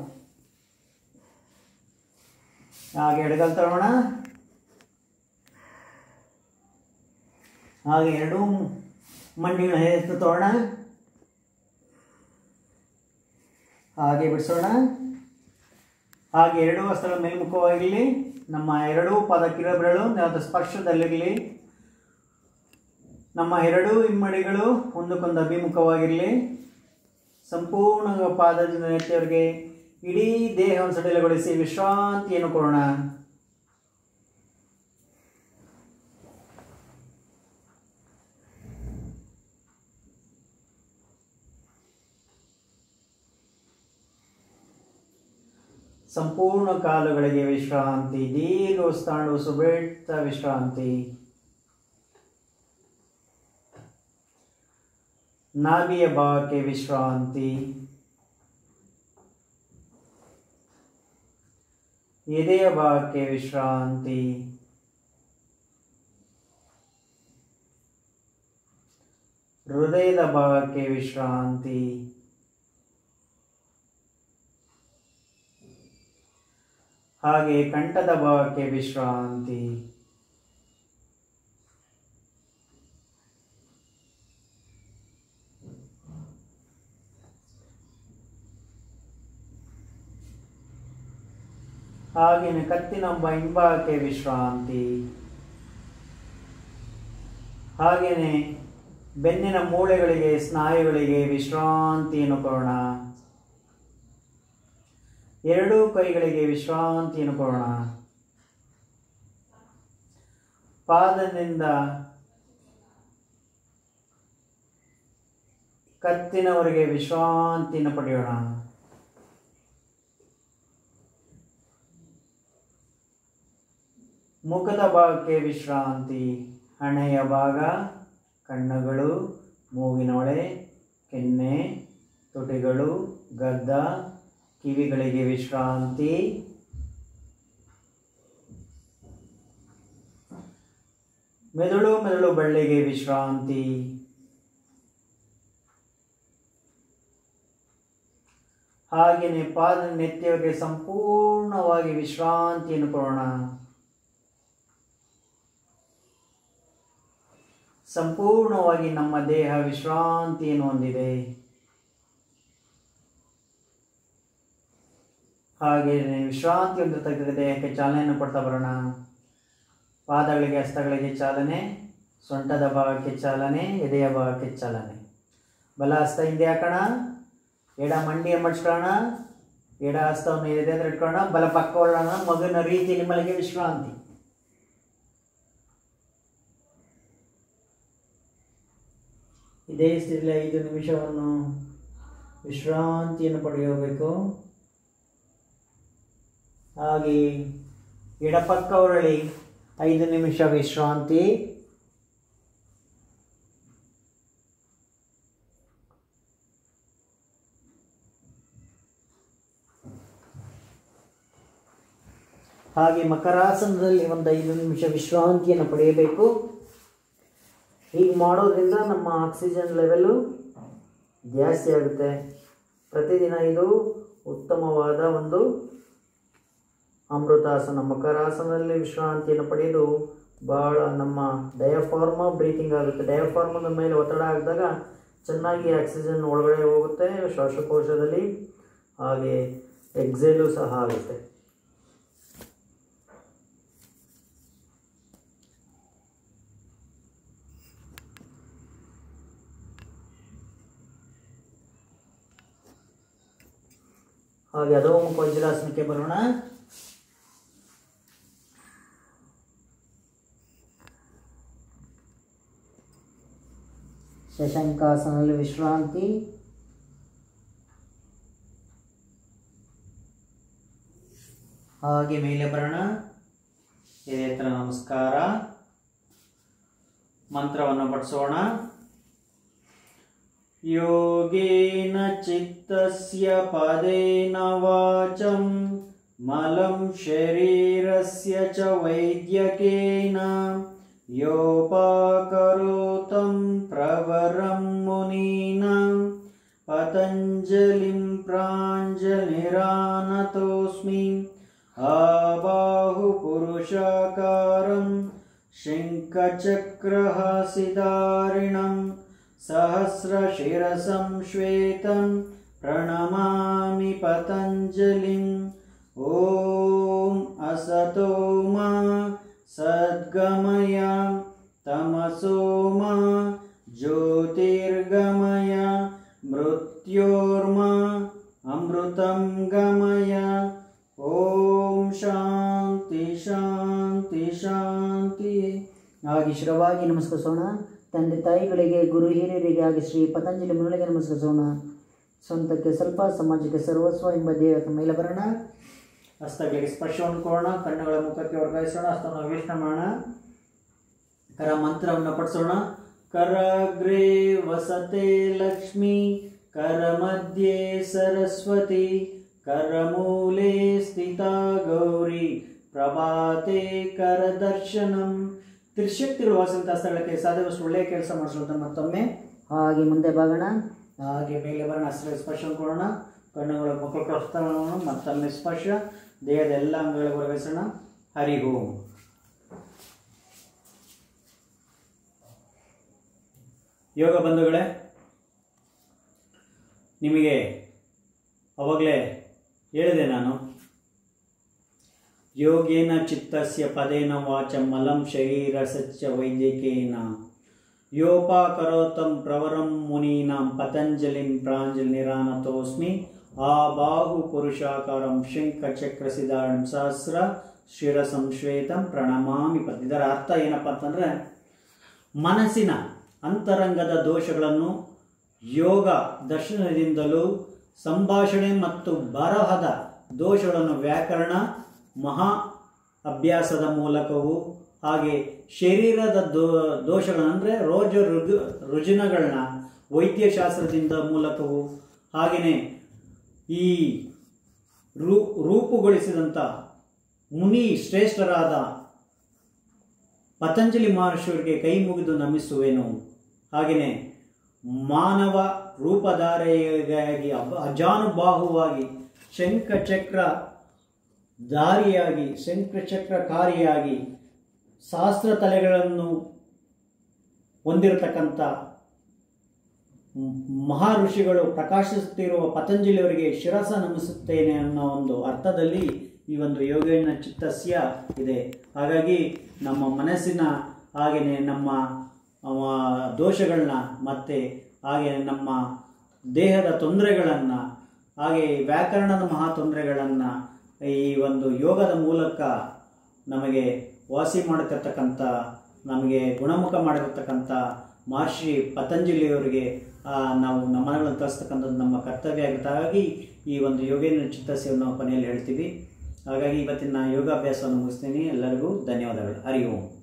ಹಾಗೆ ಎಡಗಲ್ ತರೋಣ ಹಾಗೆ ಎರಡೂ ಮಂಡಿಗಳ ಹೆಸರು ತೋರಣ ಹಾಗೆ ಬಿಡಿಸೋಣ ಹಾಗೆ ಎರಡೂ ಹಸ್ತಗಳ ಮೇಲ್ಮುಖವಾಗಿರಲಿ ನಮ್ಮ ಎರಡೂ ಪಾದ ಕಿರಬೆರಳು ನೆಲದ ಸ್ಪರ್ಶದಲ್ಲಿರಲಿ ನಮ್ಮ ಎರಡೂ ಇಮ್ಮಡಿಗಳು ಒಂದಕ್ಕೊಂದು ಅಭಿಮುಖವಾಗಿರಲಿ ಸಂಪೂರ್ಣ ಪಾದದಿಂದ ನೆತ್ತಿಯವರಿಗೆ ಇಡೀ ದೇಹವನ್ನು ಸಡಿಲಗೊಳಿಸಿ ವಿಶ್ರಾಂತಿಯನ್ನು ಕೊಡೋಣ ಸಂಪೂರ್ಣ ಕಾಲುಗಳಿಗೆ ವಿಶ್ರಾಂತಿ ದೀರ್ಘ ಉಸ್ತಾಂಡು ಸುಬೇಡ್ತ ವಿಶ್ರಾಂತಿ ನಾಭಿಯ ಭಾಗಕ್ಕೆ ವಿಶ್ರಾಂತಿ ಎದೆಯ ಭಾಗಕ್ಕೆ ವಿಶ್ರಾಂತಿ ಹೃದಯದ ಭಾಗಕ್ಕೆ ವಿಶ್ರಾಂತಿ ಹಾಗೆ ಕಂಠದ ಭಾಗಕ್ಕೆ ವಿಶ್ರಾಂತಿ ಹಾಗೆಯೇ ಕತ್ತಿನೊಬ್ಬ ಹಿಂಭಾಗಕ್ಕೆ ವಿಶ್ರಾಂತಿ ಹಾಗೆಯೇ ಬೆನ್ನಿನ ಮೂಳೆಗಳಿಗೆ ಸ್ನಾಯುಗಳಿಗೆ ವಿಶ್ರಾಂತಿಯನ್ನು ಕೊಡೋಣ ಎರಡೂ ಕೈಗಳಿಗೆ ವಿಶ್ರಾಂತಿಯನ್ನು ಕೊಡೋಣ ಪಾದದಿಂದ ಕತ್ತಿನವರೆಗೆ ವಿಶ್ರಾಂತಿಯನ್ನು ಪಡೆಯೋಣ ಮುಖದ ಭಾಗಕ್ಕೆ ವಿಶ್ರಾಂತಿ ಹಣೆಯ ಭಾಗ ಕಣ್ಣುಗಳು ಮೂಗಿನೊಳೆ ಕೆನ್ನೆ ತುಟಿಗಳು ಗದ್ದ ಕಿವಿಗಳಿಗೆ ವಿಶ್ರಾಂತಿ ಮೆದುಳು ಮೆದುಳು ಬಳ್ಳಿಗೆ ವಿಶ್ರಾಂತಿ ಹಾಗೆಯೇ ಪಾದ ನೆತ್ತಿಯವರಿಗೆ ಸಂಪೂರ್ಣವಾಗಿ ವಿಶ್ರಾಂತಿಯನ್ನು ಕೊಡೋಣ ಸಂಪೂರ್ಣವಾಗಿ ನಮ್ಮ ದೇಹ ವಿಶ್ರಾಂತಿಯನ್ನು ಹೊಂದಿದೆ ಹಾಗೆ ವಿಶ್ರಾಂತಿ ಹೊಂದಿರತಕ್ಕ ದೇಹಕ್ಕೆ ಚಾಲನೆಯನ್ನು ಕೊಡ್ತಾ ಬರೋಣ ಪಾದಗಳಿಗೆ ಹಸ್ತಗಳಿಗೆ ಚಾಲನೆ ಸೊಂಟದ ಭಾಗಕ್ಕೆ ಚಾಲನೆ ಎದೆಯ ಭಾಗಕ್ಕೆ ಚಾಲನೆ ಬಲ ಹಸ್ತ ಹಿಂದೆ ಹಾಕೋಣ ಎಡ ಮಂಡಿಯ ಮಡ್ಸ್ಕೊಳ್ಳೋಣ ಎಡ ಹಸ್ತವನ್ನು ಎದೆ ಹತ್ರ ಇಟ್ಕೊಳ್ಳೋಣ ಬಲ ಪಕ್ಕ ಹೊಳ್ಳೋಣ ಮಗುವಿನ ರೀತಿಯಲ್ಲಿ ಮಲಗಿ ವಿಶ್ರಾಂತಿ ಇದೇ ಸ್ಥಿತಿಯಲ್ಲಿ ಐದು ನಿಮಿಷವನ್ನು ವಿಶ್ರಾಂತಿಯನ್ನು ಪಡೆಯಬೇಕು ಹಾಗೆ ಎಡಪಕ್ಕ ಹೊರಳಿ ಐದು ನಿಮಿಷ ವಿಶ್ರಾಂತಿ ಹಾಗೆ ಮಕರಾಸನದಲ್ಲಿ ಒಂದು ಐದು ನಿಮಿಷ ವಿಶ್ರಾಂತಿಯನ್ನು ಪಡೆಯಬೇಕು ಹೀಗೆ ಮಾಡೋದ್ರಿಂದ ನಮ್ಮ ಆಕ್ಸಿಜನ್ ಲೆವೆಲ್ಲು ಜಾಸ್ತಿ ಆಗುತ್ತೆ ಪ್ರತಿದಿನ ಇದು ಉತ್ತಮವಾದ ಒಂದು ಅಮೃತಾಸನ ಮಕರಾಸನದಲ್ಲಿ ವಿಶ್ರಾಂತಿಯನ್ನು ಪಡೆದು ಭಾಳ ನಮ್ಮ ಡಯಾಫಾರ್ಮ ಬ್ರೀತಿಂಗ್ ಆಗುತ್ತೆ ಡಯಾಫಾರ್ಮದ ಮೇಲೆ ಒತ್ತಡ ಆಗಿದಾಗ ಚೆನ್ನಾಗಿ ಆಕ್ಸಿಜನ್ ಒಳಗಡೆ ಹೋಗುತ್ತೆ ಶ್ವಾಸಕೋಶದಲ್ಲಿ ಹಾಗೆ ಎಕ್ಸೇಲು ಸಹ ಆಗುತ್ತೆ ಹಾಗೆ ಅಧೋಮುಖ ವಜ್ರಾಸನಕ್ಕೆ ಬರೋಣ ಶಶಂಕಾಸನಲ್ಲಿ ವಿಶ್ರಾಂತಿ ಹಾಗೆ ಮೇಲೆ ಬರೋಣ ಇದೇ ಥರ ನಮಸ್ಕಾರ ಮಂತ್ರವನ್ನು ಪಠಿಸೋಣ ಯೋಗೇನ ಚಿತ್ತಸ್ಯ ಪದೇನ ವಾಚಂ ಮಲಂ ಶರೀರಸ್ಯ ಚ ವೈದ್ಯಕೇನ ಯೋಪಾಕರೋತಂ ಪ್ರವರಂ ಮುನೀನಾಂ ಪತಂಜಲಿಂ ಪ್ರಾಂಜಲಿರಾನತೋಸ್ಮಿ आबाहुपुरुषाकारं शङ्खचक्रहासिदारिणं सहस्रशिरसं श्वेतं प्रणमामि पतञ्जलिम् ॐ असतो मा सद्गमय तमसो मा ज्योतिर्गमय मृत्योर्मा अमृतं गमय ಓಂ ಶಾಂತಿ ಶಾಂತಿ ಶಾಂತಿ ಹಾಗೆ ಶಿರವಾಗಿ ನಮಸ್ಕರಿಸೋಣ ತಂದೆ ತಾಯಿಗಳಿಗೆ ಗುರು ಹಿರಿಯರಿಗೆ ಹಾಗೆ ಶ್ರೀ ಪತಂಜಲಿ ಮುನಿಗಳಿಗೆ ನಮಸ್ಕರಿಸೋಣ ಸ್ವಂತಕ್ಕೆ ಸ್ವಲ್ಪ ಸಮಾಜಕ್ಕೆ ಸರ್ವಸ್ವ ಎಂಬ ದೇವತೆ ಮೇಲೆ ಬರೋಣ ಹಸ್ತಗಳಿಗೆ ಸ್ಪರ್ಶವನ್ನು ಕೊಡೋಣ ಕಣ್ಣುಗಳ ಮುಖಕ್ಕೆ ವರ್ಗಾಯಿಸೋಣ ಹಸ್ತವನ್ನು ವೀಕ್ಷಣೆ ಮಾಡೋಣ ಕರ ಮಂತ್ರವನ್ನು ಪಡಿಸೋಣ ಕರಗ್ರೇ ವಸತೆ ಲಕ್ಷ್ಮಿ ಕರ ಮಧ್ಯೆ ಸರಸ್ವತಿ ಕರಮೂಲೆ ಸ್ಥಿತ ಗೌರಿ ಪ್ರಭಾತೆ ಕರದರ್ಶನಂ ತ್ರಿಶಕ್ತಿಗಳು ವಾಸಂತ ಸ್ಥಳಕ್ಕೆ ಸಾಧ್ಯವಷ್ಟು ಒಳ್ಳೆಯ ಕೆಲಸ ಮಾಡಿಸೋದು ಮತ್ತೊಮ್ಮೆ ಹಾಗೆ ಮುಂದೆ ಬಾಗೋಣ ಹಾಗೆ ಮೇಲೆ ಬರೋಣ ಹಸಿರು ಸ್ಪರ್ಶ ಕೊಡೋಣ ಕಣ್ಣುಗಳ ಮುಖಕ್ಕೆ ಹಸ್ತಗಳನ್ನು ಮತ್ತೊಮ್ಮೆ ಸ್ಪರ್ಶ ದೇಹದ ಎಲ್ಲ ಅಂಗಗಳಿಗೆ ವರ್ಗಾಯಿಸೋಣ ಹರಿ ಓಂ ಯೋಗ ಬಂಧುಗಳೇ ನಿಮಗೆ ಅವಾಗಲೇ ಹೇಳಿದೆ ನಾನು ಯೋಗೇನ ಚಿತ್ತಸ್ಯ ಪದೇನ ವಾಚ ಮಲಂ ಶರೀರ ಸಚ್ಯ ವೈದ್ಯಕೇನ ಯೋಪಾಕರೋತಂ ಪ್ರವರಂ ಮುನೀನಾಂ ಪತಂಜಲಿಂ ಪ್ರಾಂಜಲಿ ನಿರಾನತೋಸ್ಮಿ ಆ ಬಾಹು ಪುರುಷಾಕಾರಂ ಶಂಖ ಚಕ್ರ ಸಿದ್ಧಾರಂ ಸಹಸ್ರ ಶಿರ ಸಂಶ್ವೇತಂ ಪ್ರಣಮಾಮಿ ಪತ್ ಇದರ ಅರ್ಥ ಏನಪ್ಪ ಅಂತಂದರೆ ಮನಸ್ಸಿನ ಅಂತರಂಗದ ದೋಷಗಳನ್ನು ಯೋಗ ದರ್ಶನದಿಂದಲೂ ಸಂಭಾಷಣೆ ಮತ್ತು ಬರಹದ ದೋಷಗಳನ್ನು ವ್ಯಾಕರಣ ಮಹಾ ಅಭ್ಯಾಸದ ಮೂಲಕವೂ ಹಾಗೆ ಶರೀರದ ದೋ ದೋಷಗಳನ್ನು ಅಂದರೆ ರೋಜ ರುಜು ರುಜಿನಗಳನ್ನ ವೈದ್ಯಶಾಸ್ತ್ರದಿಂದ ಮೂಲಕವೂ ಹಾಗೆಯೇ ಈ ರೂ ರೂಪುಗೊಳಿಸಿದಂಥ ಮುನಿ ಶ್ರೇಷ್ಠರಾದ ಪತಂಜಲಿ ಮಹರ್ಷಿಯವರಿಗೆ ಕೈ ಮುಗಿದು ನಮಿಸುವೆನು ಹಾಗೆಯೇ ಮಾನವ ರೂಪಧಾರೆಯಾಗಿ ಅಬ ಅಜಾನುಬಾಹುವಾಗಿ ಶಂಖಚಕ್ರ ದಾರಿಯಾಗಿ ಶಂಖಚಕ್ರಕಾರಿಯಾಗಿ ಸಹಸ್ರ ತಲೆಗಳನ್ನು ಹೊಂದಿರತಕ್ಕಂಥ ಮ್- ಮಹಾ ಋಷಿಗಳು ಪ್ರಕಾಶಿಸುತ್ತಿರುವ ಪತಂಜಲಿಯವರಿಗೆ ಶಿರಸ ನಮಿಸುತ್ತೇನೆ ಅನ್ನೋ ಒಂದು ಅರ್ಥದಲ್ಲಿ ಈ ಒಂದು ಯೋಗೇನ ಚಿತ್ತಸ್ಯ ಇದೆ ಹಾಗಾಗಿ ನಮ್ಮ ಮನಸ್ಸಿನ ಹಾಗೆಯೇ ನಮ್ಮ ಅವ, ದೋಷಗಳನ್ನ ಮತ್ತು ಹಾಗೆ ನಮ್ಮ ದೇಹದ ತೊಂದರೆಗಳನ್ನು ಹಾಗೆ ವ್ಯಾಕರಣದ ಮಹಾ ತೊಂದರೆಗಳನ್ನು ಈ ಒಂದು ಯೋಗದ ಮೂಲಕ ನಮಗೆ ವಾಸಿ ಮಾಡತಿರ್ತಕ್ಕಂಥ ನಮಗೆ ಗುಣಮುಖ ಮಾಡಿರ್ತಕ್ಕಂಥ ಮಹರ್ಷಿ ಪತಂಜಲಿಯವರಿಗೆ ಆ, ನಾವು ನಮನಗಳನ್ನು ತರಿಸ್ತಕ್ಕಂಥದ್ದು ನಮ್ಮ ಕರ್ತವ್ಯ ಆಗುತ್ತೆ ಹಾಗಾಗಿ ಈ ಒಂದು ಯೋಗೇನ ಚಿತ್ತಸ್ಯವನ್ನು ನಾವು ಕೊನೆಯಲ್ಲಿ ಹೇಳ್ತೀವಿ ಹಾಗಾಗಿ ಇವತ್ತಿನ ಯೋಗಾಭ್ಯಾಸವನ್ನು ಮುಗಿಸ್ತೀನಿ ಎಲ್ಲರಿಗೂ ಧನ್ಯವಾದಗಳು ಹರಿ ಓಂ